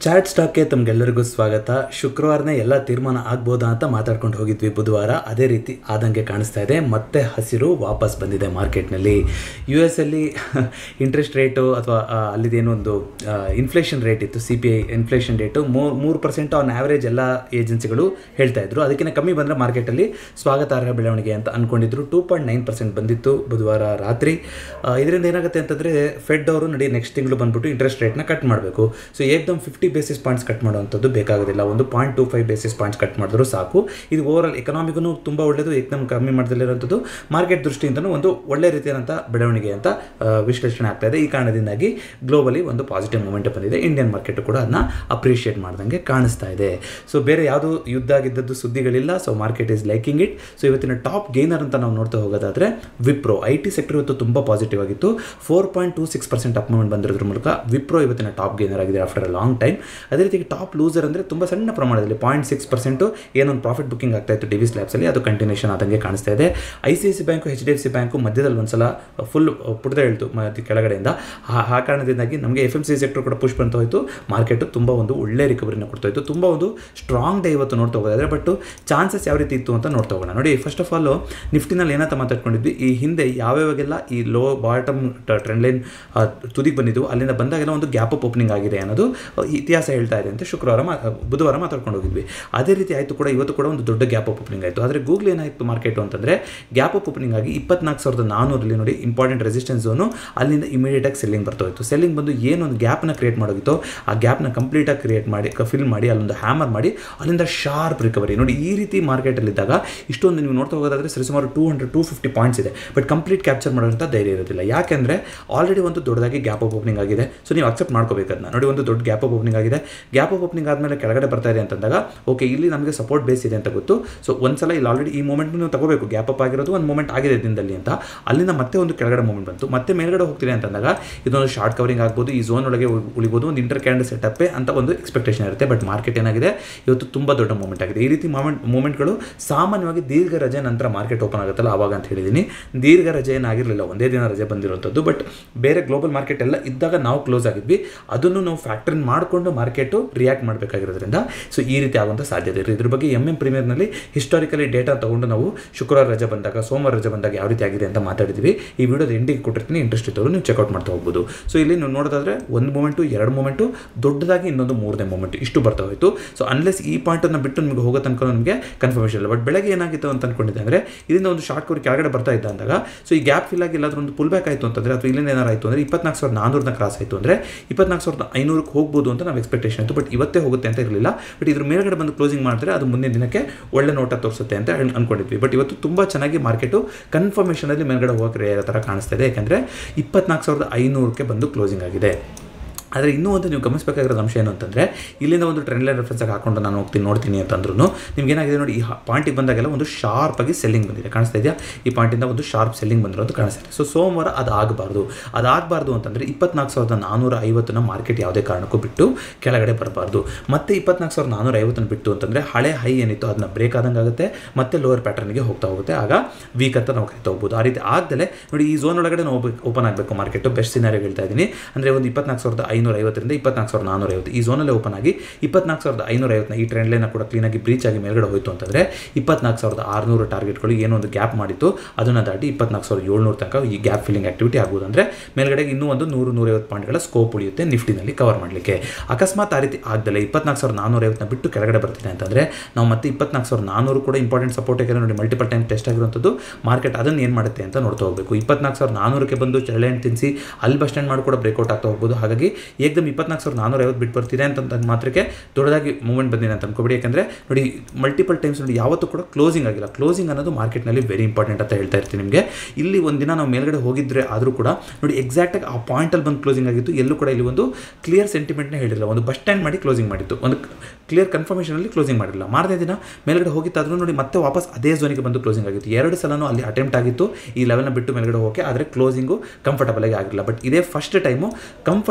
chat ಸ್ಟಾಕ್ಗೆ ತಮಗೆಲ್ಲರಿಗೂ ಸ್ವಾಗತ ಶುಕ್ರವಾರನೇ ಎಲ್ಲ ತೀರ್ಮಾನ ಆಗ್ಬೋದಾ ಅಂತ ಮಾತಾಡ್ಕೊಂಡು ಹೋಗಿದ್ವಿ ಬುಧವಾರ ಅದೇ ರೀತಿ ಆದಂಗೆ ಕಾಣಿಸ್ತಾ ಇದೆ ಮತ್ತೆ ಹಸಿರು ವಾಪಸ್ ಬಂದಿದೆ ಮಾರ್ಕೆಟ್ನಲ್ಲಿ ಯು ಎಸ್ ಅಲ್ಲಿ ಇಂಟ್ರೆಸ್ಟ್ ರೇಟು ಅಥವಾ ಅಲ್ಲಿದೇನೋ ಒಂದು ಇನ್ಫ್ಲೇಷನ್ ರೇಟ್ ಇತ್ತು C P I inflation rate ಮೂರು ಮೂರು ಪರ್ಸೆಂಟ್ ಆನ್ ಆ್ಯಾವ್ರೇಜ್ ಎಲ್ಲ ಏಜೆನ್ಸಿಗಳು ಹೇಳ್ತಾ ಇದ್ರು ಅದಕ್ಕಿಂತ ಕಮ್ಮಿ ಬಂದರೆ ಮಾರ್ಕೆಟಲ್ಲಿ ಸ್ವಾಗತಾರ್ಹ ಬೆಳವಣಿಗೆ ಅಂತ ಅಂದ್ಕೊಂಡಿದ್ರು ಟೂ ಪಾಯಿಂಟ್ ನೈನ್ ಪರ್ಸೆಂಟ್ ಬಂದಿತ್ತು ಬುಧವಾರ ರಾತ್ರಿ ಇದರಿಂದ ಏನಾಗುತ್ತೆ ಅಂತಂದರೆ ಫೆಡ್ ಅವರು ನಡಿ ನೆಕ್ಸ್ಟ್ ತಿಂಗಳು ಬಂದ್ಬಿಟ್ಟು ಇಂಟ್ರೆಸ್ಟ್ ರೇಟ್ನ ಕಟ್ ಮಾಡಬೇಕು ಸೊ ಏಕ್ದಮ್ ಫಿಫ್ಟಿ ಬೇಸಿಸ್ ಪಾಯಿಂಟ್ಸ್ ಕಟ್ ಮಾಡುವಂಥದ್ದು ಬೇಕಾಗೋದಿಲ್ಲ ಒಂದು point two five basis points cut ಮಾಡಿದ್ರು ಸಾಕು ಇದು ಓವರಾಲ್ ಎಕನಾಮಿಗೂ ತುಂಬ ಒಳ್ಳೆಯದು ಏಕ್ದಮ್ ಕಮ್ಮಿ ಮಾಡ್ದಲ್ಲಿರುವಂಥದ್ದು ಮಾರ್ಕೆಟ್ ದೃಷ್ಟಿಯಿಂದನೂ ಒಂದು ಒಳ್ಳೆ ರೀತಿಯಾದಂಥ ಬೆಳವಣಿಗೆ ಅಂತ ಆ, ವಿಶ್ಲೇಷಣೆ ಆಗ್ತಾ ಇದೆ ಈ ಕಾರಣದಿಂದಾಗಿ ಗ್ಲೋಬಲಿ ಒಂದು ಪಾಸಿಟಿವ್ ಮೂಮೆಂಟ್ ಬಂದಿದೆ ಇಂಡಿಯನ್ ಮಾರ್ಕೆಟ್ ಕೂಡ ಅದನ್ನ ಅಪ್ರಿಷಿಯೇಟ್ ಮಾಡ್ದಂಗೆ ಕಾಣಿಸ್ತಾ ಇದೆ ಸೊ ಬೇರೆ ಯಾವುದೂ ಯುದ್ಧ ಆಗಿದ್ದದ್ದು ಸುದ್ದಿಗಳಿಲ್ಲ so market is liking it so ಇವತ್ತಿನ ಟಾಪ್ ಗೇನರ್ ಅಂತ ನಾವು ನೋಡ್ತಾ ಹೋಗೋದಾದ್ರೆ ವಿಪ್ರೋ ಐ ಟಿ ಸೆಕ್ಟರ್ ಇವತ್ತು ತುಂಬ ಪಾಸಿಟಿವ್ ಆಗಿತ್ತು four point two six percent up movement ಬಂದಿರೋದ್ರ ಮೂಲಕ ವಿಪ್ರೋ ಇವತ್ತಿನ ಟಾಪ್ ಗೇನರ್ ಆಗಿದೆ ಆಫ್ಟರ್ ಅ ಲಾಂಗ್ ಟೈಮ್ ಅದೇ ರೀತಿ ಟಾಪ್ ಲೂಸರ್ ಅಂದರೆ ತುಂಬ ಸಣ್ಣ ಪ್ರಮಾಣದಲ್ಲಿ ಪಾಯಿಂಟ್ ಸಿಕ್ಸ್ ಪರ್ಸೆಂಟು ಏನೊಂದು ಪ್ರಾಫಿಟ್ ಬುಕಿಂಗ್ ಆಗ್ತಾ ಇತ್ತು ಡಿವಿಸ್ ಲ್ಯಾಬ್ಸಲ್ಲಿ ಅದು ಕಂಟಿನ್ಯೂಷನ್ ಆದಂಗೆ ಕಾಣಿಸ್ತಾ ಇದೆ I C I C bank H D F C bank ಮಧ್ಯದಲ್ಲಿ ಒಂದ್ಸಲ ಫುಲ್ ಪುಡ್ದ ಹೇಳ್ತು ಮತ್ತೆ ಕೆಳಗಡೆಯಿಂದ ಆ ಆ ಕಾರಣದಿಂದಾಗಿ ನಮಗೆ ಎಫ್ ಎಮ್ ಸಿ ಸೆಕ್ಟರ್ ಕೂಡ ಪುಷ್ ಬಂತ ಹೋಯಿತು ಮಾರ್ಕೆಟು ತುಂಬ ಒಂದು ಒಳ್ಳೆ ರಿಕವರಿನ ಕೊಡ್ತಾ ಇತ್ತು ತುಂಬ ಒಂದು ಸ್ಟ್ರಾಂಗ್ ಡೇ ಇವತ್ತು ನೋಡ್ತಾ ಹೋಗೋದಾದ್ರೆ ಬಟ್ ಚಾನ್ಸಸ್ ಯಾವ ರೀತಿ ಇತ್ತು ಅಂತ ನೋಡ್ತಾ ಹೋಗೋಣ ನೋಡಿ ಫಸ್ಟ್ ಆಫ್ ಆಲ್ ನಿಫ್ಟಿನಲ್ಲಿ ಏನಂತ ಮಾತಾಡ್ಕೊಂಡಿದ್ವಿ ಈ ಹಿಂದೆ ಯಾವ್ಯಾವಾಗೆಲ್ಲ ಈ ಲೋ ಬಾಟಮ್ ಟ್ರೆಂಡ್ ಲೈನ್ ತುದಿಗೆ ಬಂದಿದ್ದು ಅಲ್ಲಿಂದ ಬಂದಾಗೆಲ್ಲ ಒಂದು ಗ್ಯಾಪ್ ಅಪ್ ಓಪನಿಂಗ್ ಆಗಿದೆ ಅನ್ನೋದು ಆ, ಇತಿಹಾಸ ಹೇಳ್ತಾ ಇದೆ ಅಂತ ಶುಕ್ರವಾರ ಮಾ ಬುಧವಾರ ಮಾತಾಡ್ಕೊಂಡು ಹೋಗಿದ್ವಿ ಅದೇ ರೀತಿ ಆಯಿತು ಕೂಡ ಇವತ್ತು ಕೂಡ ಒಂದು ದೊಡ್ಡ ಗ್ಯಾಪ್ ಅಪ್ ಓಪನಿಂಗ್ ಆಯಿತು ಆದರೆ ಗೂಗಲ್ ಏನಾಯಿತು ಮಾರ್ಕೆಟು ಅಂತಂದರೆ ಗ್ಯಾಪ್ ಅಪ್ ಓಪನಿಂಗ್ ಆಗಿ ಇಪ್ಪತ್ನಾಲ್ಕು ಸಾವಿರದ ನಾನ್ನೂರಲ್ಲಿ ನೋಡಿ ಇಂಪಾರ್ಟೆಂಟ್ ರೆಸಿಸ್ಟೆನ್ಸ್ ಝೋನು ಅಲ್ಲಿಂದ ಇಮಿಡಿಯೇಟಾಗಿ ಸೆಲ್ಲಿಂಗ್ ಬರ್ತಾ ಹೋಯಿತು ಸೆಲ್ಲಿಂಗ್ ಬಂದು ಏನೊಂದು ಗ್ಯಾಪ್ನ ಕ್ರಿಯೇಟ್ ಮಾಡೋಗಿತ್ತೋ ಆ ಗ್ಯಾಪ್ನ ಕಂಪ್ಲೀಟಾಗಿ ಕ್ರಿಯೇಟ್ ಮಾಡಿ ಫಿಲ್ ಮಾಡಿ ಅಲ್ಲೊಂದು ಹ್ಯಾಮರ್ ಮಾಡಿ ಅಲ್ಲಿಂದ ಶಾರ್ಪ್ ರಿಕವರಿ ನೋಡಿ ಈ ರೀತಿ ಮಾರ್ಕೆಟಲ್ಲಿದ್ದಾಗ ಇಷ್ಟೊಂದು ನೀವು ನೋಡ್ತಾ ಹೋಗೋದಾದ್ರೆ ಸರಿಸುಮಾರು two hundred two fifty points ಇದೆ ಬಟ್ ಕಂಪ್ಲೀಟ್ ಕ್ಯಾಪ್ಚರ್ ಮಾಡೋಂಥ ಧೈರ್ಯ ಇರೋದಿಲ್ಲ ಯಾಕೆಂದರೆ ಆಲ್ರೆಡಿ ಒಂದು ದೊಡ್ಡದಾಗಿ ಗ್ಯಾಪ್ ಅಪ್ ಓಪನಿಂಗ್ ಆಗಿದೆ ಸೊ ನೀವು ಅಕ್ಸೆಪ್ಟ್ ಮಾಡ್ಕೋಬೇಕು ಅದನ್ನ ನೋಡಿ ಒಂದು ದೊಡ್ಡ ಗ್ಯಾಪ್ ಅಪ್ ಓಪನಿಂಗ್ ಆಗಿದೆ ಗ್ಯಾಪ್ ಅಪ್ ಓಪನಿಂಗ್ ಆದಮೇಲೆ ಕೆಳಗಡೆ ಬರ್ತಾ ಇದೆ ಅಂತಂದಾಗ ಓಕೆ ಇಲ್ಲಿ ನಮಗೆ ಸಪೋರ್ಟ್ ಬೇಸ್ ಇದೆ ಅಂತ ಗೊತ್ತು ಸೊ ಒಂದ್ಸಲ ಇಲ್ಲಿ ಆಲ್ರೆಡಿ ಈ ಮೂಮೆಂಟ್ ನೀವು ತಗೋಬೇಕು ಗ್ಯಾಪ್ ಅಪ್ ಆಗಿರೋದು ಒಂದು ಮೂಮೆಂಟ್ ಆಗಿದೆ ದಿನದಲ್ಲಿ ಅಂತ ಅಲ್ಲಿಂದ ಮತ್ತೆ ಒಂದು ಕೆಳಗಡೆ ಮೂಮೆಂಟ್ ಬಂತು ಮತ್ತೆ ಮೇಲ್ಗಡೆ ಹೋಗ್ತಿದೆ ಅಂತಂದಾಗ ಇದೊಂದು ಶಾರ್ಟ್ ಕವರಿಂಗ್ ಆಗ್ಬೋದು ಈ ಝೋನ್ ಒಳಗೆ ಉಳ್- ಉಳಿಬೋದು ಒಂದು ಇಂಟರ್ ಕ್ಯಾಂಡಲ್ ಸೆಟಪ್ ಅಂತ ಒಂದು ಎಕ್ಸ್ಪೆಕ್ಟೇಷನ್ ಇರುತ್ತೆ ಬಟ್ ಮಾರ್ಕೆಟ್ ಏನಾಗಿದೆ ಇವತ್ತು ತುಂಬ ದೊಡ್ಡ ಮೂಮೆಂಟ್ ಆಗಿದೆ ಈ ರೀತಿ ಮೂಮೆಂಟ್ ಮೂಮೆಂಟ್ಗಳು ಸಾಮಾನ್ಯವಾಗಿ ದೀರ್ಘ ರಜೆ ನಂತರ ಮಾರ್ಕೆಟ್ ಓಪನ್ ಆಗುತ್ತಲ್ಲ ಆವಾಗ ಅಂತ ಹೇಳಿದ್ದೀನಿ ದೀರ್ಘ ರಜೆ ಏನಾಗಿರಲಿಲ್ಲ ಒಂದೇ ದಿನ ರಜೆ ಬಂದಿರುವಂಥದ್ದು ಬಟ್ ಬೇರೆ ಗ್ಲೋಬಲ್ ಮಾರ್ಕೆಟ್ ಎಲ್ಲ ಇದ್ದಾಗ ನಾವು ಕ್ಲೋಸ್ ಆಗಿದ್ವಿ ಅದನ್ನು ನಾವು ಫ್ಯಾಕ್ಟ್ರಿನ್ ಮಾಡಿಕೊಂಡು ಮಾರ್ಕೆಟು ರಿಯಾಕ್ಟ್ ಮಾಡಬೇಕಾಗಿರೋದ್ರಿಂದ ಸೊ ಈ ರೀತಿ ಆಗುವಂಥ ಸಾಧ್ಯತೆ ಇದೆ ಇದ್ರ ಬಗ್ಗೆ ಎಮ್ ಎಂ ಪ್ರೀಮಿಯರ್ನಲ್ಲಿ ಹಿಸ್ಟಾರಿಕಲಿ ಡೇಟಾ ತಗೊಂಡು ನಾವು ಶುಕ್ರವಾರ ರಜೆ ಬಂದಾಗ ಸೋಮವಾರ ರಜೆ ಬಂದಾಗ ಯಾವ ರೀತಿ ಆಗಿದೆ ಅಂತ ಮಾತಾಡಿದ್ವಿ ಈ ವಿಡಿಯೋದ ಎಂಡಿಗೆ ಕೊಟ್ಟಿರ್ತೀನಿ ಇಂಟ್ರೆಸ್ಟ್ ಇದ್ದವರು ನೀವು ಚೆಕ್ಔಟ್ ಮಾಡ್ತಾ ಹೋಗ್ಬೋದು ಸೊ ಇಲ್ಲಿ ನೀವು ನೋಡೋದಾದ್ರೆ ಒಂದು ಮೂಮೆಂಟು ಎರಡು ಮೂಮೆಂಟು ದೊಡ್ಡದಾಗಿ ಇನ್ನೊಂದು ಮೂರನೇ ಮೂಮೆಂಟ್ ಇಷ್ಟು ಬರ್ತಾ ಹೋಯಿತು ಸೊ ಅನ್ಲೆಸ್ ಈ ಪಾಯಿಂಟನ್ನು ಬಿಟ್ಟು ನಿಮಗೆ ಹೋಗೋ ತನಕ ನಮಗೆ ಕನ್ಫರ್ಮೇಷನ್ ಇಲ್ಲ ಬಟ್ ಬೆಳಗ್ಗೆ ಏನಾಗಿತ್ತು ಅಂತ ಅನ್ಕೊಂಡಿದ್ದೆ ಅಂದರೆ ಇದರಿಂದ ಒಂದು ಶಾರ್ಟ್ ಕವರ್ ಕೆಳಗಡೆ ಬರ್ತಾ ಇದ್ದ ಅಂದಾಗ ಸೊ ಈ ಗ್ಯಾಪ್ ಫಿಲ್ ಆಗಿ ಎಲ್ಲಾದ್ರೂ ಒಂದು ಪುಲ್ ಬ್ಯಾಕ್ ಆಯಿತು ಅಂತಂದರೆ ಅಥವಾ ಇಲ್ಲಿಂದ ಏನಾರು ಆಯಿತು ಅಂದರೆ ಇಪ್ಪತ್ನಾಲ್ಕು ಸಾವಿರದ ನಾನ್ನೂರನ್ನ ಕ್ರಾಸ್ ಆಯಿತು ಅಂದರೆ ಇಪ್ಪತ್ನಾಲ್ಕು ಸಾವಿರದ ಐನೂರಕ್ಕೆ ಹೋಗ್ಬೋದು ಅಂತ ನಾವು ಎಕ್ಸ್ಪೆಕ್ಟೇಷನ್ ಇತ್ತು ಬಟ್ ಇವತ್ತೇ ಹೋಗುತ್ತೆ ಅಂತ ಇರಲಿಲ್ಲ ಬಟ್ ಇದ್ರ ಮೇಲ್ಗಡೆ ಬಂದು ಕ್ಲೋಸಿಂಗ್ ಮಾಡಿದ್ರೆ ಅದು ಮುಂದಿನ ದಿನಕ್ಕೆ ಒಳ್ಳೆ ನೋಟ ತೋರಿಸುತ್ತೆ ಅಂತ ಹೇಳ್- ಅನ್ಕೊಂಡಿದ್ವಿ ಬಟ್ ಇವತ್ತು ತುಂಬ ಚೆನ್ನಾಗಿ ಮಾರ್ಕೆಟು ಕನ್ಫರ್ಮೇಷನಲ್ಲಿ ಮೇಲ್ಗಡೆ ಹೋಗೋಕೆ ರೇರ್ ಥರ ಕಾಣಿಸ್ತಾ ಇದೆ ಯಾಕಂದರೆ ಇಪ್ಪತ್ನಾಲ್ಕು ಸಾವಿರದ ಐನೂರಕ್ಕೆ ಬಂದು ಕ್ಲೋಸಿಂಗ್ ಆಗಿದೆ ಆದರೆ ಇನ್ನೂ ಒಂದು ನೀವು ಗಮನಿಸಬೇಕಾಗಿರೋದು ಅಂಶ ಏನು ಅಂತಂದರೆ ಇಲ್ಲಿಂದ ಒಂದು ಟ್ರೆಂಡ್ ಲೈನ್ ರೆಫರೆನ್ಸ್ ಆಗಿ ಹಾಕೊಂಡು ನಾನು ಹೋಗ್ತೀನಿ ನೋಡ್ತೀನಿ ಅಂತಂದ್ರೂ ನಿಮ್ಗೆ ಏನಾಗಿದೆ ನೋಡಿ ಈ ಪಾಯಿಂಟಿಗೆ ಬಂದಾಗೆಲ್ಲ ಒಂದು ಶಾರ್ಪ್ ಆಗಿ ಸೆಲ್ಲಿಂಗ್ ಬಂದಿದೆ ಕಾಣಿಸ್ತಾ ಇದೆಯಾ ಈ ಪಾಯಿಂಟಿಂದ ಒಂದು ಶಾರ್ಪ್ ಸೆಲ್ಲಿಂಗ್ ಬಂದಿರೋದು ಕಾಣಿಸ್ತಾ ಇದೆ ಸೊ ಸೋಮವಾರ ಅದು ಆಗಬಾರ್ದು ಅದಾಗಬಾರ್ದು ಅಂತಂದರೆ ಇಪ್ಪತ್ನಾಲ್ಕು ಸಾವಿರದ ನಾನ್ನೂರ ಐವತ್ತನ್ನ ಮಾರ್ಕೆಟ್ ಯಾವುದೇ ಕಾರಣಕ್ಕೂ ಬಿಟ್ಟು ಕೆಳಗಡೆ ಬರಬಾರ್ದು ಮತ್ತೆ ಇಪ್ಪತ್ನಾಲ್ಕು ಸಾವಿರದ ನಾನ್ನೂರ ಐವತ್ತನ್ನು ಬಿಟ್ಟು ಅಂತಂದರೆ ಹಳೆ ಹೈ ಏನಿತ್ತು ಅದನ್ನ ಬ್ರೇಕ್ ಆದಂಗೆ ಆಗುತ್ತೆ ಮತ್ತೆ ಲೋವರ್ ಪ್ಯಾಟರ್ನ್ಗೆ ಹೋಗ್ತಾ ಹೋಗುತ್ತೆ ಆಗ ವೀಕ್ ಅಂತ ನಾವು ಕರಿತಾ ಹೋಗ್ಬೋದು ಆ ರೀತಿ ಆಗದಲ್ಲೇ ನೋಡಿ ಈ ಝೋನ್ ಒಳಗಡೆ ನಾವು ಓಪನ್ ಆಗಬೇಕು ಮಾರ್ಕೆಟು ಬೆಸ್ಟ್ ಸಿನಾರಿ ಹೇಳ್ತಾ ಇದ್ದೀನಿ ಅಂದರೆ ಒಂದು ಇಪ್ಪತ್ನಾಲ್ಕು ಸಾವಿರದ ಐನೂರ ಐವತ್ತರಿಂದ ಇಪ್ಪತ್ನಾಲ್ಕು ಸಾವಿರದ ನಾನ್ನೂರ ಐವತ್ತು ಈ ಝೋನಲ್ಲೇ ಓಪನ್ ಆಗಿ ಇಪ್ಪತ್ನಾಲ್ಕು ಸಾವಿರದ ಐನೂರ ಐವತ್ತನ ಈ ಟ್ರೆಂಡ್ ಲೈನ್ ಕೂಡ ಕ್ಲೀನಾಗಿ ಬ್ರೀಚ್ ಆಗಿ ಮೇಲ್ಗಡೆ ಹೋಯಿತು ಅಂತಂದರೆ ಇಪ್ಪತ್ನಾಲ್ಕು ಸಾವಿರದ ಆರುನೂರು ಟಾರ್ಗೆಟ್ಗಳು ಏನೋ ಒಂದು ಗ್ಯಾಪ್ ಮಾಡಿತ್ತು ಅದನ್ನು ದಾಟಿ ಇಪ್ಪತ್ನಾಲ್ಕು ಸಾವಿರದ ಏಳ್ನೂರು ತನಕ ಈ ಗ್ಯಾಪ್ ಫಿಲ್ಲಿಂಗ್ ಆಕ್ಟಿವಿಟಿ ಆಗ್ಬೋದು ಅಂದರೆ ಮೇಲ್ಗಡೆ ಇನ್ನೂ ಒಂದು ನೂರು ನೂರೈವತ್ತು ಪಾಯಿಂಟ್ಗಳ ಸ್ಕೋಪ್ ಉಳಿಯುತ್ತೆ ನಿಫ್ಟಿನಲ್ಲಿ ಕವರ್ ಮಾಡಲಿಕ್ಕೆ ಅಕಸ್ಮಾತ್ ಆ ರೀತಿ ಆಗದಲ್ಲ ಇಪ್ಪತ್ನಾಲ್ಕು ಸಾವಿರದ ನಾನ್ನೂರ ಐವತ್ತನ್ನ ಬಿಟ್ಟು ಕೆಳಗಡೆ ಬರ್ತಿದೆ ಅಂತಂದರೆ ನಾವು ಮತ್ತೆ ಇಪ್ಪತ್ನಾಲ್ಕು ಸಾವಿರದ ನಾನ್ನೂರು ಕೂಡ ಇಂಪಾರ್ಟೆಂಟ್ ಸಪೋರ್ಟ್ ಯಾಕಂದರೆ ನೋಡಿ ಮಲ್ಟಿಪಲ್ ಟೈಮ್ ಟೆಸ್ಟ್ ಆಗಿರುವಂಥದ್ದು ಮಾರ್ಕೆಟ್ ಅದನ್ನು ಏನು ಮಾಡುತ್ತೆ ಅಂತ ನೋಡ್ತಾ ಹೋಗಬೇಕು ಇಪ್ಪತ್ನಾಲ್ಕು ಸಾವಿರದ ನಾನ್ನೂರಕ್ಕೆ ಬಂದು ಚರಳೆಹಣ್ಣು ತಿನ್ನಿಸಿ ಅಲ್ಲಿ ಬಸ್ ಸ್ಟ್ಯಾಂಡ್ ಮಾಡಿ ಕೂಡ ಬ್ರೇಕ್ಔಟ್ ಆಗ್ತಾ ಹೋಗ್ಬೋದು ಹಾಗಾಗಿ ಏಕದಮ್ ಇಪ್ಪತ್ನಾಲ್ಕು ಸಾವಿರದ ನಾನ್ನೂರ ಐವತ್ತು ಬಿಟ್ಟು ಬರ್ತಿದೆ ಅಂತ ಅಂದ ಮಾತ್ರಕ್ಕೆ ದೊಡ್ಡದಾಗಿ ಮೂವ್ಮೆಂಟ್ ಬಂದಿದೆ ಅಂತ ಅನ್ಕೋಬೇಡಿ ಯಾಕಂದರೆ ನೋಡಿ ಮಲ್ಟಿಪಲ್ ಟೈಮ್ಸ್ ನೋಡಿ ಯಾವತ್ತೂ ಕೂಡ ಕ್ಲೋಸಿಂಗ್ ಆಗಿಲ್ಲ ಕ್ಲೋಸಿಂಗ್ ಅನ್ನೋದು ಮಾರ್ಕೆಟ್ನಲ್ಲಿ ವೆರಿ ಇಂಪಾರ್ಟೆಂಟ್ ಅಂತ ಹೇಳ್ತಾ ಇರ್ತೀನಿ ನಿಮಗೆ ಇಲ್ಲಿ ಒಂದು ದಿನ ನಾವು ಮೇಲ್ಗಡೆ ಹೋಗಿದ್ರೆ ಆದರೂ ಕೂಡ ನೋಡಿ ಎಕ್ಸಾಕ್ಟಾಗಿ ಆ ಪಾಯಿಂಟಲ್ಲಿ ಬಂದು ಕ್ಲೋಸಿಂಗ್ ಆಗಿತ್ತು ಎಲ್ಲೂ ಕೂಡ ಇಲ್ಲಿ ಒಂದು ಕ್ಲಿಯರ್ ಸೆಂಟಿಮೆಂಟ್ನೇ ಹೇಳಿಲ್ಲ ಒಂದು ಬಸ್ ಸ್ಟ್ಯಾಂಡ್ ಮಾಡಿ ಕ್ಲೋಸಿಂಗ್ ಮಾಡಿತ್ತು ಒಂದು ಕ್ಲಿಯರ್ ಕನ್ಫರ್ಮೇಷನಲ್ಲಿ ಕ್ಲೋಸಿಂಗ್ ಮಾಡಿಲ್ಲ ಮಾರನೇ ದಿನ ಮೇಲ್ಗಡೆ ಹೋಗಿತ್ತಾದ್ರೂ ನೋಡಿ ಮತ್ತೆ ವಾಪಸ್ ಅದೇ ಝೋನಿಗೆ ಬಂದು ಕ್ಲೋಸಿಂಗ್ ಆಗಿತ್ತು ಎರಡು ಸಲನೂ ಅಲ್ಲಿ ಅಟೆಂಪ್ಟ್ ಆಗಿತ್ತು ಈ ಲೆವೆಲ್ನ ಬಿಟ್ಟು ಮೇಲ್ಗಡೆ ಹೋಗಿ ಆದರೆ ಕ್ಲೋಸಿಂಗು ಕಂಫರ್ಟಬಲ್ ಆಗಿ ಆಗಿಲ್ಲ ಬಟ್ ಇದೇ ಫಸ್ಟ್ ಟೈಮು ಕಂಫರ್ಟಬಲ್ ಆಗಿ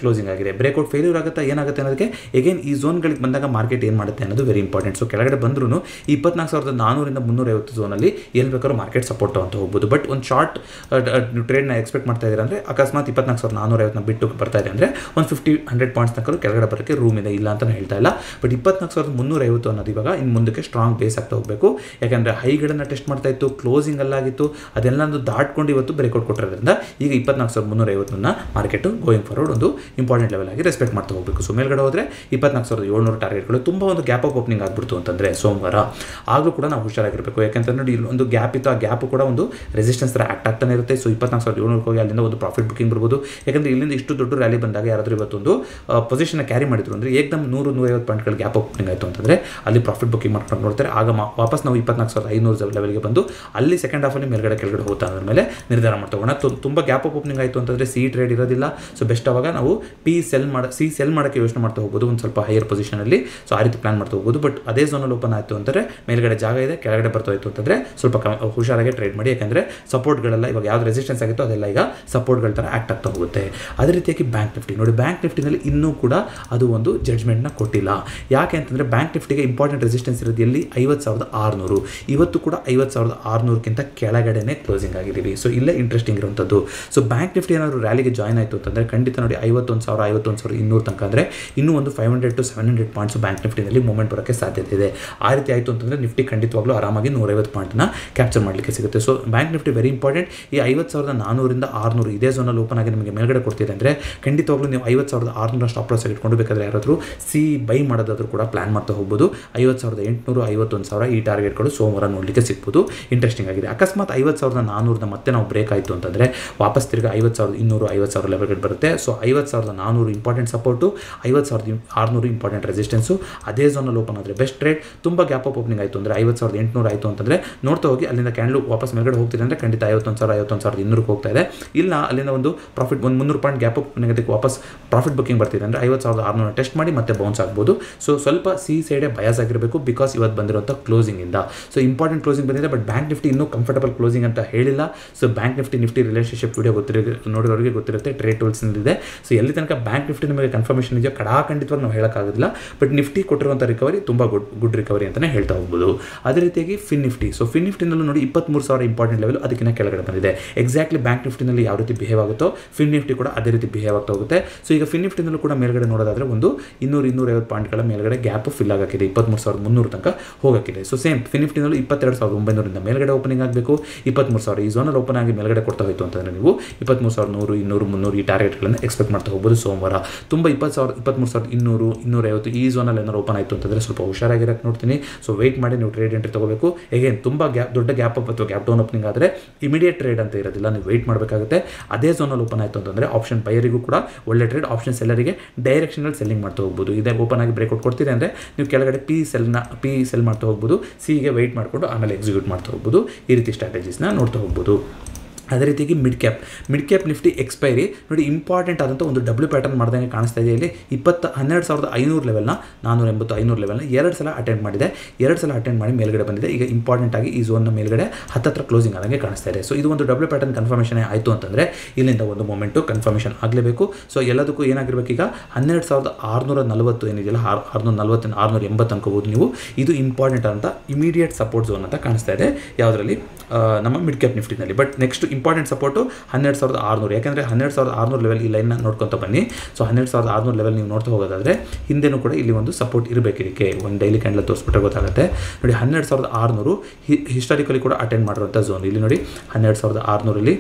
ಕ್ಲೋಸಿಂಗ್ ಆಗಿದೆ ಬ್ರೇಕ್ಔಟ್ ಫೇಲ್ಯೂರ್ ಆಗುತ್ತಾ ಏನಾಗುತ್ತೆ ಅನ್ನೋದಕ್ಕೆ ಎಗೇನ್ ಈ ಝೋನ್ಗಳಿಗೆ ಬಂದಾಗ ಮಾರ್ಕೆಟ್ ಏನು ಮಾಡುತ್ತೆ ಅನ್ನೋದು ವೆರಿ ಇಂಪಾರ್ಟೆಂಟ್ ಸೊ ಕೆಳಗಡೆ ಬಂದ್ರೂ ಇಪ್ಪತ್ನಾಲ್ಕು ಸಾವಿರದ ನಾನೂರಿಂದ ಮುನ್ನೂರೈವತ್ತು ಝೋನಲ್ಲಿ ಎಲ್ಲಿ ಬೇಕಾದ್ರೂ ಮಾರ್ಕೆಟ್ ಸಪೋರ್ಟ್ ಅಂತ ಹೋಗ್ಬೋದು ಬಟ್ ಒಂದು ಶಾರ್ಟ್ ಟ್ರೇಡ್ನ ಎಕ್ಸ್ಪೆಕ್ಟ್ ಮಾಡ್ತಾ ಇದ್ದಾರೆ ಅಂದರೆ ಅಕಸ್ಮಾತ್ ಇಪ್ಪತ್ನಾಲ್ಕು ಸಾವಿರದ ನಾನೂರೈವತ್ತನ್ನ ಬಿಟ್ಟು ಬರ್ತಾ ಇದೆ ಅಂದರೆ ಒಂದು ಫಿಫ್ಟಿ ಹಂಡ್ರೆಡ್ ಪಾಯಿಂಟ್ಸ್ ತನಕ ಕೆಳಗಡೆ ಬರೋಕ್ಕೆ ರೂಮ್ ಇದೆ ಇಲ್ಲ ಅಂತ ಹೇಳ್ತಾ ಇಲ್ಲ ಬಟ್ ಇಪ್ಪತ್ನಾಲ್ಕು ಸಾವಿರದ ಮುನ್ನೂರೈವತ್ತು ಅನ್ನೋದು ಇವಾಗ ಇನ್ನು ಮುಂದಕ್ಕೆ ಸ್ಟ್ರಾಂಗ್ ಬೇಸ್ ಆಗ್ತಾ ಹೋಗಬೇಕು ಯಾಕಂದರೆ ಹೈಗಳನ್ನು ಟೆಸ್ಟ್ ಮಾಡ್ತಾ ಇತ್ತು ಕ್ಲೋಸಿಂಗ್ ಅಲ್ಲಾಗಿತ್ತು ಅದೆಲ್ಲನೂ ದಾಟ್ಕೊಂಡು ಇವತ್ತು ಬ್ರೇಕ್ಔಟ್ ಕೊಟ್ಟಿರೋದ್ರಿಂದ ಈಗ ಇಪ್ಪತ್ನಾಲ್ಕು ಸಾವಿರದ ಮುನ್ನೂರೈವತ್ತನ್ನ ಮಾರ್ಕೆಟು ಗೋಯಿಂಗ್ ಫಾರ್ವರ್ಡ್ ಒಂದು ಇಂಪಾರ್ಟೆಂಟ್ ಲೆವೆಲ್ ಆಗಿ ರೆಸ್ಪೆಕ್ಟ್ ಮಾಡ್ತಾ ಹೋಗಬೇಕು ಸೊ ಮೇಲ್ಗಡೆ ಹೋದರೆ ಇಪ್ಪತ್ನಾಲ್ಕು ಸಾವಿರದ ಏಳ್ನೂರು ಟಾರ್ಗೆಟ್ಗಳು ತುಂಬ ಒಂದು ಗ್ಯಾಪ್ ಆಫ್ ಓಪನಿಂಗ್ ಆಗ್ಬಿಡ್ತು ಅಂತಂದರೆ ಸೋಮವಾರ ಆಗಲೂ ಕೂಡ ನಾವು ಹುಷಾರಾಗಿರಬೇಕು ಯಾಕಂತಂದ್ರೆ ನೋಡಿ ಇಲ್ಲಿ ಒಂದು ಗ್ಯಾಪ್ ಇತ್ತು ಆ ಗ್ಯಾಪ್ ಕೂಡ ಒಂದು ರೆಸಿಸ್ಟೆನ್ಸ್ ಥರ ಆಕ್ಟ್ ಆಗ್ತಾನೆ ಇರುತ್ತೆ ಸೊ ಇಪ್ಪತ್ನಾಲ್ಕು ಸಾವಿರದ ಏಳ್ನೂರು ಹೋಗಿ ಅಲ್ಲಿಂದ ಒಂದು ಪ್ರಾಫಿಟ್ ಬುಕಿಂಗ್ ಬರ್ಬೋದು ಯಾಕಂದರೆ ಇಲ್ಲಿಂದ ಇಷ್ಟು ದೊಡ್ಡ ರ್ಯಾಲಿ ಬಂದಾಗ ಯಾರಾದರೂ ಇವತ್ತೊಂದು ಪೊಸಿಷನ್ ಕ್ಯಾರಿ ಮಾಡಿದ್ರು ಅಂದರೆ ಏಕದಮ್ ನೂರು ನೂರೈವತ್ತು ಪಾಯಿಂಟ್ಗಳು ಗ್ಯಾಪ್ ಓಪನಿಂಗ್ ಆಯಿತು ಅಂತಂದರೆ ಅಲ್ಲಿ ಪ್ರಾಫಿಟ್ ಬುಕಿಂಗ್ ಮಾಡ್ಕೊಂಡು ನೋಡ್ತಾರೆ ಆಗ ಮಾ- ವಾಪಸ್ ನಾವು ಇಪ್ಪತ್ನಾಲ್ಕು ಸಾವಿರದ ಐನೂರು ಲೆವೆಲ್ಗೆ ಬಂದು ಅಲ್ಲಿ ಸೆಕೆಂಡ್ ಹಾಫಲ್ಲಿ ಮೇಲ್ಗಡೆ ಕೆಳಗಡೆ ಹೋಗ್ತಾ ಅದ್ರ ಮೇಲೆ ನಿರ್ಧಾರ ಮಾಡ್ತೋಗೋಣ ತುಂಬ ಗ್ಯಾಪ್ ಆಫ್ ಓಪನಿಂಗ್ ಆಯಿತು ಅಂತಂದರೆ ಸಿ ಟ್ರೇಡ್ ಇರೋದಿಲ್ಲ ಸೊ ಬೆಸ್ಟ್ ಅವಾಗ ನಾವು ಪಿ ಸೆಲ್ ಮಾಡ ಸಿ ಸೆಲ್ ಮಾಡೋಕ್ಕೆ ಯೋಚನೆ ಮಾಡ್ತಾ ಹೋಗ್ಬೋದು ಒಂದು ಸ್ವಲ್ಪ ಹೈಯರ್ ಪೊಸಿಷನಲ್ಲಿ ಸೊ ಆ ರೀತಿ ಪ್ಲಾನ್ ಮಾಡ್ತಾ ಹೋಗ್ಬೋದು ಬಟ್ ಅದೇ ಝೋನಲ್ಲಿ ಓಪನ್ ಆಯಿತು ಅಂತಂದರೆ ಮೇಲ್ಗಡೆ ಜಾಗ ಇದೆ ಕೆಳಗಡೆ ಬರ್ತಾಯಿತ್ತು ಅಂತಂದರೆ ಸ್ವಲ್ಪ ಕ ಹುಷಾರಾಗಿ ಟ್ರೇಡ್ ಮಾಡಿ ಯಾಕಂದರೆ ಸಪೋರ್ಟ್ಗಳೆಲ್ಲ ಇವಾಗ ಯಾವ್ದು ರೆಸಿಸ್ಟೆನ್ಸ್ ಆಗಿತ್ತು ಅದೆಲ್ಲ ಈಗ ಸಪೋರ್ಟ್ಗಳ ಥರ ಆ್ಯಕ್ಟ್ ಆಗ್ತಾ ಹೋಗುತ್ತೆ ಅದೇ ರೀತಿಯಾಗಿ ಬ್ಯಾಂಕ್ ನಿಫ್ಟಿ ನೋಡಿ ಬ್ಯಾಂಕ್ ನಿಫ್ಟಿನಲ್ಲಿ ಇನ್ನೂ ಕೂಡ ಅದು ಒಂದು ಜಡ್ಜ್ಮೆಂಟ್ನ ಕೊಟ್ಟಿಲ್ಲ ಯಾಕೆ ಅಂತಂದರೆ ಬ್ಯಾಂಕ್ ನಿಫ್ಟಿಗೆ ಇಂಪಾರ್ಟೆಂಟ್ ರೆಸಿಸ್ಟೆನ್ಸ್ ಇರೋದು ಎಲ್ಲಿ ಐವತ್ತು ಸಾವಿರದ ಆರುನೂರು ಇವತ್ತು ಕೂಡ ಐವತ್ತು ಸಾವಿರದ ಆರುನೂರಕ್ಕಿಂತ ಕೆಳಗಡೆನೇ ಕ್ಲೋಸಿಂಗ್ ಆಗಿದ್ದೀವಿ ಸೊ ಇಲ್ಲೇ ಇಂಟ್ರೆಸ್ಟಿಂಗ್ ಇರುವಂಥದ್ದು ಸೊ ಬ್ಯಾಂಕ್ ನಿಫ್ಟಿ ಏನಾದರೂ ರ್ಯಾಲಿಗೆ ಜಾಯ್ನ್ ಆಯಿತು ಅಂತಂದರೆ ಖಂಡಿತ ನೋಡಿ ಐವತ್ತೊಂದು ಸಾವಿರ ಐವತ್ತೊಂದು ಸಾವಿರ ಇನ್ನೂರು ತನಕ ಅಂದರೆ ಇನ್ನೂ ಒಂದು five hundred to seven hundred points bank ನಿಫ್ಟಿನಲ್ಲಿ ಮೂವ್ಮೆಂಟ್ ಬರೋಕ್ಕೆ ಸಾಧ್ಯತೆ ಇದೆ ಆ ರೀತಿ ಆಯಿತು ಅಂತಂದರೆ ನಿಫ್ಟಿ ಖಂಡಿತವಾಗ್ಲೂ ಆರಾಮಾಗಿ ನೂರೈವತ್ತು ಪಾಯಿಂಟ್ನ ಕ್ಯಾಪ್ಚರ್ ಮಾಡಲಿಕ್ಕೆ ಸಿಗುತ್ತೆ so bank Nifty very important ಈ ಐವತ್ತು ಸಾವಿರದ ನಾನೂರಿಂದ ಆರುನೂರು ಇದೇ ಝೋನಲ್ಲಿ ಓಪನ್ ಆಗಿ ನಿಮಗೆ ಮೇಲ್ಗಡೆ ಕೊಡ್ತಿದೆ ಅಂದರೆ ಖಂಡಿತವಾಗ್ಲೂ ನೀವು ಐವತ್ತು ಸಾವಿರದ ಆರುನೂರ ಸ್ಟಾಪ್ ಲಾಸ್ ಇಟ್ಕೊಂಡು ಬೇಕಾದ್ರೆ ಯಾರಾದರೂ ಸಿ ಬೈ ಮಾಡೋದಾದ್ರೂ ಕೂಡ ಪ್ಲಾನ್ ಮಾಡ್ತಾ ಹೋಗ್ಬೋದು ಐವತ್ತು ಸಾವಿರದ ಎಂಟುನೂರು ಐವತ್ತೊಂದು ಸಾವಿರ ಈ ಟಾರ್ಗೆಟ್ಗಳು ಸೋಮವಾರ ನೋಡಲಿಕ್ಕೆ ಸಿಗ್ಬೋದು ಇಂಟ್ರೆಸ್ಟಿಂಗ್ ಆಗಿದೆ ಅಕಸ್ಮಾತ್ ಐವತ್ತು ಸಾವಿರದ ನಾನೂರನ್ನ ಮತ್ತೆ ನಾವು ಬ್ರೇಕ್ ಆಯಿತು ಅಂತಂದರೆ ವಾಪಸ್ ತಿರ್ಗಿ ಐವತ್ತು ಸಾವಿರದ ಇನ್ನೂರು ಐವತ್ತು ಸಾವಿರ ಲೆವೆಲ್ಗೆ ಬರುತ್ತೆ ಸೊ ಐವತ್ತು ಸಾವಿರದ ನಾನೂರು ಇಂಪಾರ್ಟೆಂಟ್ ಸಪೋರ್ಟು ಐವತ್ತು ಸಾವಿರದ ಆರುನೂರು ಇಂಪಾರ್ಟೆಂಟ್ ರೆಸಿಸ್ಟೆನ್ಸು ಅದೇ ಝೋನಲ್ಲಿ ಓಪನ್ ಆದರೆ ಬೆಸ್ಟ್ ಟ್ರೇಡ್ ತುಂಬ ಗ್ಯಾಪ್ ಆಫ್ ಓಪನಿಂಗ್ ಆಯಿತು ಅಂದರೆ ಐವತ್ತು ಸಾವಿರದ ಎಂಟುನೂರು ಆಯಿತು ಅಂತಂದರೆ ನೋಡ್ತಾ ಹೋಗಿ ಅಲ್ಲಿಂದ ಕ್ಯಾಂಡ್ಲು ವಾಪಸ್ ಮೇಲ್ಗಡೆ ಹೋಗ್ತಿದೆ ಅಂದರೆ ಖಂಡಿತ ಐವತ್ತೊಂದು ಸಾವಿರ ಐವತ್ತೊಂದು ಸಾವಿರದ ಇನ್ನೂರಕ್ಕೆ ಹೋಗ್ತಾ ಇದೆ ಇಲ್ಲ ಅಲ್ಲಿಂದ ಒಂದು ಪ್ರಾಫಿಟ್ ಒಂದು ಮುನ್ನೂರು ಪಾಯಿಂಟ್ ಗ್ಯಾಪ್ ಓಪನಿಂಗ್ ಅದಕ್ಕೆ ವಾಪಸ್ ಪ್ರಾಫಿಟ್ ಬುಕಿಂಗ್ ಬರ್ತಿದೆ ಅಂದರೆ ಐವತ್ತು ಸಾವಿರದ ಆರುನೂರ ಟೆಸ್ಟ್ ಮಾಡಿ ಮತ್ತೆ ಬೌನ್ಸ್ ಆಗ್ಬೋದು ಸೊ ಸ್ವಲ್ಪ ಸಿ ಸೈಡೇ ಬಯಾಸ್ ಆಗಿರಬೇಕು ಬಿಕಾಸ್ ಇವತ್ತು ಬಂದಿರುವಂಥ ಕ್ಲೋಸಿಂಗಿಂದ ಸೊ ಇಂಪಾರ್ಟೆಂಟ್ ಕ್ಲೋಸಿಂಗ್ ಬಂದಿದೆ ಬಟ್ ಬ್ಯಾಂಕ್ ನಿಫ್ಟಿ ಇನ್ನೂ ಕಂಫರ್ಟಬಲ್ ಕ್ಲೋಸಿಂಗ್ ಅಂತ ಹೇಳಿಲ್ಲ so bank Nifty Nifty relationship video ಗೊತ್ತಿರೋ ನೋಡಿರೋರಿಗೆ ಗೊತ್ತಿರುತ್ತೆ ಟ್ರೇಡ್ ಟೂಲ್ಸ್ನಲ್ಲಿದೆ ಸೊ ಎಲ್ಲಿ ತನಕ ಬ್ಯಾಂಕ್ ನಿಫ್ಟಿ ನಿಮಗೆ ಕನ್ಫರ್ಮೇಷನ್ ಇದೆಯೋ ಕಡಾಖಂಡಿತವಾಗಿ ನಾವು ಹೇಳೋಕ್ಕಾಗೋದಿಲ್ಲ ಬಟ್ ನಿಫ್ಟಿ ಕೊಟ್ಟಿರುವಂಥ ರಿಕವರಿ ತುಂಬ ಗುಡ್ ಗುಡ್ ರಿಕವರಿ ಅಂತಲೇ ಹೇಳ್ತಾ ಹೋಗ್ಬೋದು ಅದೇ ರೀತಿಯಾಗಿ ಫಿನ್ ನಿಫ್ಟಿ ಸೊ ಫಿನ್ ನಿಫ್ಟಿನಲ್ಲೂ ನೋಡಿ ಇಪ್ಪತ್ತ್ಮೂರು ಸಾವಿರ ಇಂಪಾರ್ಟೆಂಟ್ ಲೆವೆಲ್ ಅದಕ್ಕಿಂತ ಕೆಳಗಡೆ ಬಂದಿದೆ ಎಕ್ಸಾಕ್ಟ್ಲಿ ಬ್ಯಾಂಕ್ ನಿಫ್ಟಿನಲ್ಲಿ ಯಾವ ರೀತಿ ಬಿಹೇವ್ ಆಗುತ್ತೋ ಫಿನ್ ನಿಫ್ಟಿ ಕೂಡ ಅದೇ ರೀತಿ ಬಿಹೇವ್ ಆಗ್ತಾ ಹೋಗುತ್ತೆ ಸೊ ಈಗ ಫಿನ್ ನಿಫ್ಟಿನಲ್ಲೂ ಕೂಡ ಮೇಲ್ಗಡೆ ನೋಡೋದಾದ್ರೆ ಒಂದು ಇನ್ನೂರು ಇನ್ನೂರೈವತ್ತು ಪಾಯಿಂಟ್ಗಳ ಮೇಲ್ಗಡೆ ಗ್ಯಾಪ್ ಫಿಲ್ ಆಗಾಕಿದೆ ಇಪ್ಪತ್ತ್ಮೂರು ಸಾವಿರದ ಮುನ್ನೂರು ತನಕ ಹೋಗಕ್ಕಿದೆ ಸೊ ಸೇಮ್ ಫಿನ್ ನಿಫ್ಟಿನಲ್ಲೂ ಇಪ್ಪತ್ತೆರಡು ಸಾವಿರದ ಒಂಬೈನೂರಿಂದ ಮೇಲ್ಗಡೆ ಓಪನಿಂಗ್ ಆಗಬೇಕು ಇಪ್ಪತ್ತ್ಮೂರು ಸಾವಿರ ಈ ಝೋನಲ್ಲಿ ಓಪನ್ ಆಗಿ ಮೇಲ್ಗಡೆ ಕೊಡ್ತಾ ಹೋಯಿತು ಅಂತಂದರೆ ನೀವು ಇಪ್ಪತ್ತ್ಮೂರು ಸಾವಿರದ ನೂರು ಇನ್ನೂರು ಮುನ್ನೂರು ಈ ಟಾರ್ಗೆಟ್ಗಳನ್ನು ಎಕ್ಸ್ಪೆಕ್ಟ್ ಮಾಡ್ತಾ ಹೋಗ್ಬೋದು ಸೋಮವಾರ ತುಂಬ ಇಪ್ಪತ್ತು ಸಾವಿರದ ಇಪ್ಪತ್ತ್ಮೂರು ಸಾವಿರದ ಇನ್ನೂರು ಇನ್ನೂರೈವತ್ತು ಈ ಝೋನಲ್ಲಿ ಏನಾದ್ರು ಓಪನ್ ಆಯಿತು ಅಂತಂದರೆ ಸ್ವಲ್ಪ ಹುಷಾರಾಗಿರೋಕ್ಕೆ ನೋಡ್ತೀನಿ ಸೊ ವೆಯ್ಟ್ ಮಾಡಿ ನೀವು ಟ್ರೇಡ್ ಎಂಟ್ರಿ ತಗೋಬೇಕು ಹೇಗೇನು ತುಂಬ ಗ್ಯಾಪ್ ದೊಡ್ಡ ಗ್ಯಾಪ್ ಅಪ್ ಅಥವಾ ಗ್ಯಾಪ್ ಡೌನ್ ಓಪನಿಂಗ್ ಆದರೆ ಇಮಿಡಿಯೇಟ್ ಟ್ರೇಡ್ ಅಂತ ಇರೋದಿಲ್ಲ ನೀವು ವೆಯ್ಟ್ ಮಾಡಬೇಕಾಗುತ್ತೆ ಅದೇ ಝೋನಲ್ಲಿ ಓಪನ್ ಆಯಿತು ಅಂತಂದರೆ ಆಪ್ಷನ್ ಬೈಯರಿಗೂ ಕೂಡ ಒಳ್ಳೆ ಟ್ರೇಡ್ ಆಪ್ಷನ್ ಸೆಲ್ಲರಿಗೆ ಡೈರೆಕ್ಷನಲ್ ಸೆಲ್ಲಿಂಗ್ ಮಾಡ್ತಾ ಹೋಗ್ಬೋದು ಇದೇ ಓಪನ್ ಆಗಿ ಬ್ರೇಕ್ಔಟ್ ಕೊಡ್ತೀರಿ ಅಂದರೆ ನೀವು ಕೆಳಗಡೆ ಪಿ ಸೆಲ್ನ ಪಿ ಸೆಲ್ ಮಾಡ್ತಾ ಹೋಗ್ಬೋದು ಸಿಗೆ ವೆಯ್ಟ್ ಮಾಡಿಕೊಂಡು ಆಮೇಲೆ ಎಕ್ಸಿಕ್ಯೂಟ್ ಮಾಡ್ತಾ ಹೋಗ್ಬೋದು ಈ ರೀತಿ ಸ್ಟ್ರಾಟಜೀಸ್ನ ನೋಡ್ತಾ ಹೋಗ್ಬೋದು ಅದೇ ರೀತಿಯಾಗಿ mid cap mid cap Nifty expiry ನೋಡಿ ಇಂಪಾರ್ಟೆಂಟ್ ಆದಂಥ ಒಂದು ಡಬ್ಲ್ಯೂ ಪ್ಯಾಟರ್ನ್ ಮಾಡ್ದಂಗೆ ಕಾಣಿಸ್ತಾ ಇದೆ ಇಲ್ಲಿ ಇಪ್ಪತ್ತು ಹನ್ನೆರಡು ಸಾವಿರದ ಐನೂರು ಲೆವೆಲ್ನ ನಾನ್ನೂರ ಎಂಬತ್ತು ಐನೂರು ಲೆವೆಲ್ನ ಎರಡು ಸಲ ಅಟೆಂಡ್ ಮಾಡಿದೆ ಎರಡು ಸಲ ಅಟೆಂಡ್ ಮಾಡಿ ಮೇಲ್ಗಡೆ ಬಂದಿದೆ ಈಗ ಇಂಪಾರ್ಟೆಂಟ್ ಆಗಿ ಈ ಝೋನ್ನ ಮೇಲ್ಗಡೆ ಹತ್ತತ್ರ ಕ್ಲೋಸಿಂಗ್ ಆದಂಗೆ ಕಾಣಿಸ್ತಾ ಇದೆ ಸೊ ಇದು ಒಂದು ಡಬ್ಲ್ಯೂ ಪ್ಯಾಟರ್ನ್ ಕನ್ಫರ್ಮೇಷನ್ ಆಯಿತು ಅಂತಂದರೆ ಇಲ್ಲಿಂದ ಒಂದು ಮೊಮೆಂಟು ಕನ್ಫರ್ಮೇಷನ್ ಆಗಲೇಬೇಕು ಸೊ ಎಲ್ಲದಕ್ಕೂ ಏನಾಗಿರ್ಬೇಕು ಈಗ ಹನ್ನೆರಡು ಸಾವಿರದ ಆರುನೂರ ನಲವತ್ತು ಏನಿದೆಯಲ್ಲ ಆರು ಆರುನೂರ ನಲವತ್ತು ಆರುನೂರ ಎಂಬತ್ತು ಅನ್ಕೋಬೋದು ನೀವು ಇದು ಇಂಪಾರ್ಟೆಂಟ್ ಅಂತ ಇಮಿಡಿಯೇಟ್ ಸಪೋರ್ಟ್ ಝೋನ್ ಅಂತ ಕಾಣಿಸ್ತಾ ಇದೆ ಯಾವುದರಲ್ಲಿ ನಮ್ಮ ಮಿಡ್ ಕ್ಯಾಪ್ ನಿಫ್ಟಿನಲ್ಲಿ ಬಟ್ ನೆಕ್ಸ್ಟ್ ಇಂಪಾರ್ಟೆಂಟ್ ಸಪೋರ್ಟು ಹನ್ನೆರಡು ಸಾವಿರದ ಆರುನೂರು ಯಾಕೆಂದರೆ ಹನ್ನೆರಡು ಸಾವಿರದ ಆರುನೂರು ಲೆವೆಲ್ ಈ ಲೈನ್ನ ನೋಡ್ಕೊತ ಬನ್ನಿ ಸೊ ಹನ್ನೆರಡು ಸಾವಿರದ ಆರುನೂರು ಲೆವೆಲ್ ನೀವು ನೋಡ್ತಾ ಹೋಗೋದಾದರೆ ಹಿಂದೆನೂ ಕೂಡ ಇಲ್ಲಿ ಒಂದು ಸಪೋರ್ಟ್ ಇರಬೇಕು ಇದಕ್ಕೆ ಒಂದು ಡೈಲಿ ಕ್ಯಾಂಡಲ್ ತೋರಿಸ್ಬಿಟ್ರೆ ಗೊತ್ತಾಗುತ್ತೆ ನೋಡಿ ಹನ್ನೆರಡು ಸಾವಿರದ ಆರುನೂರು ಹಿಸ್ಟಾರಿಕಲಿ ಕೂಡ ಅಟೆಂಡ್ ಮಾಡಿರುವಂಥ ಝೋನ್ ಇಲ್ಲಿ ನೋಡಿ ಹನ್ನೆರಡು ಸಾವಿರದ ಆರುನೂರಲ್ಲಿ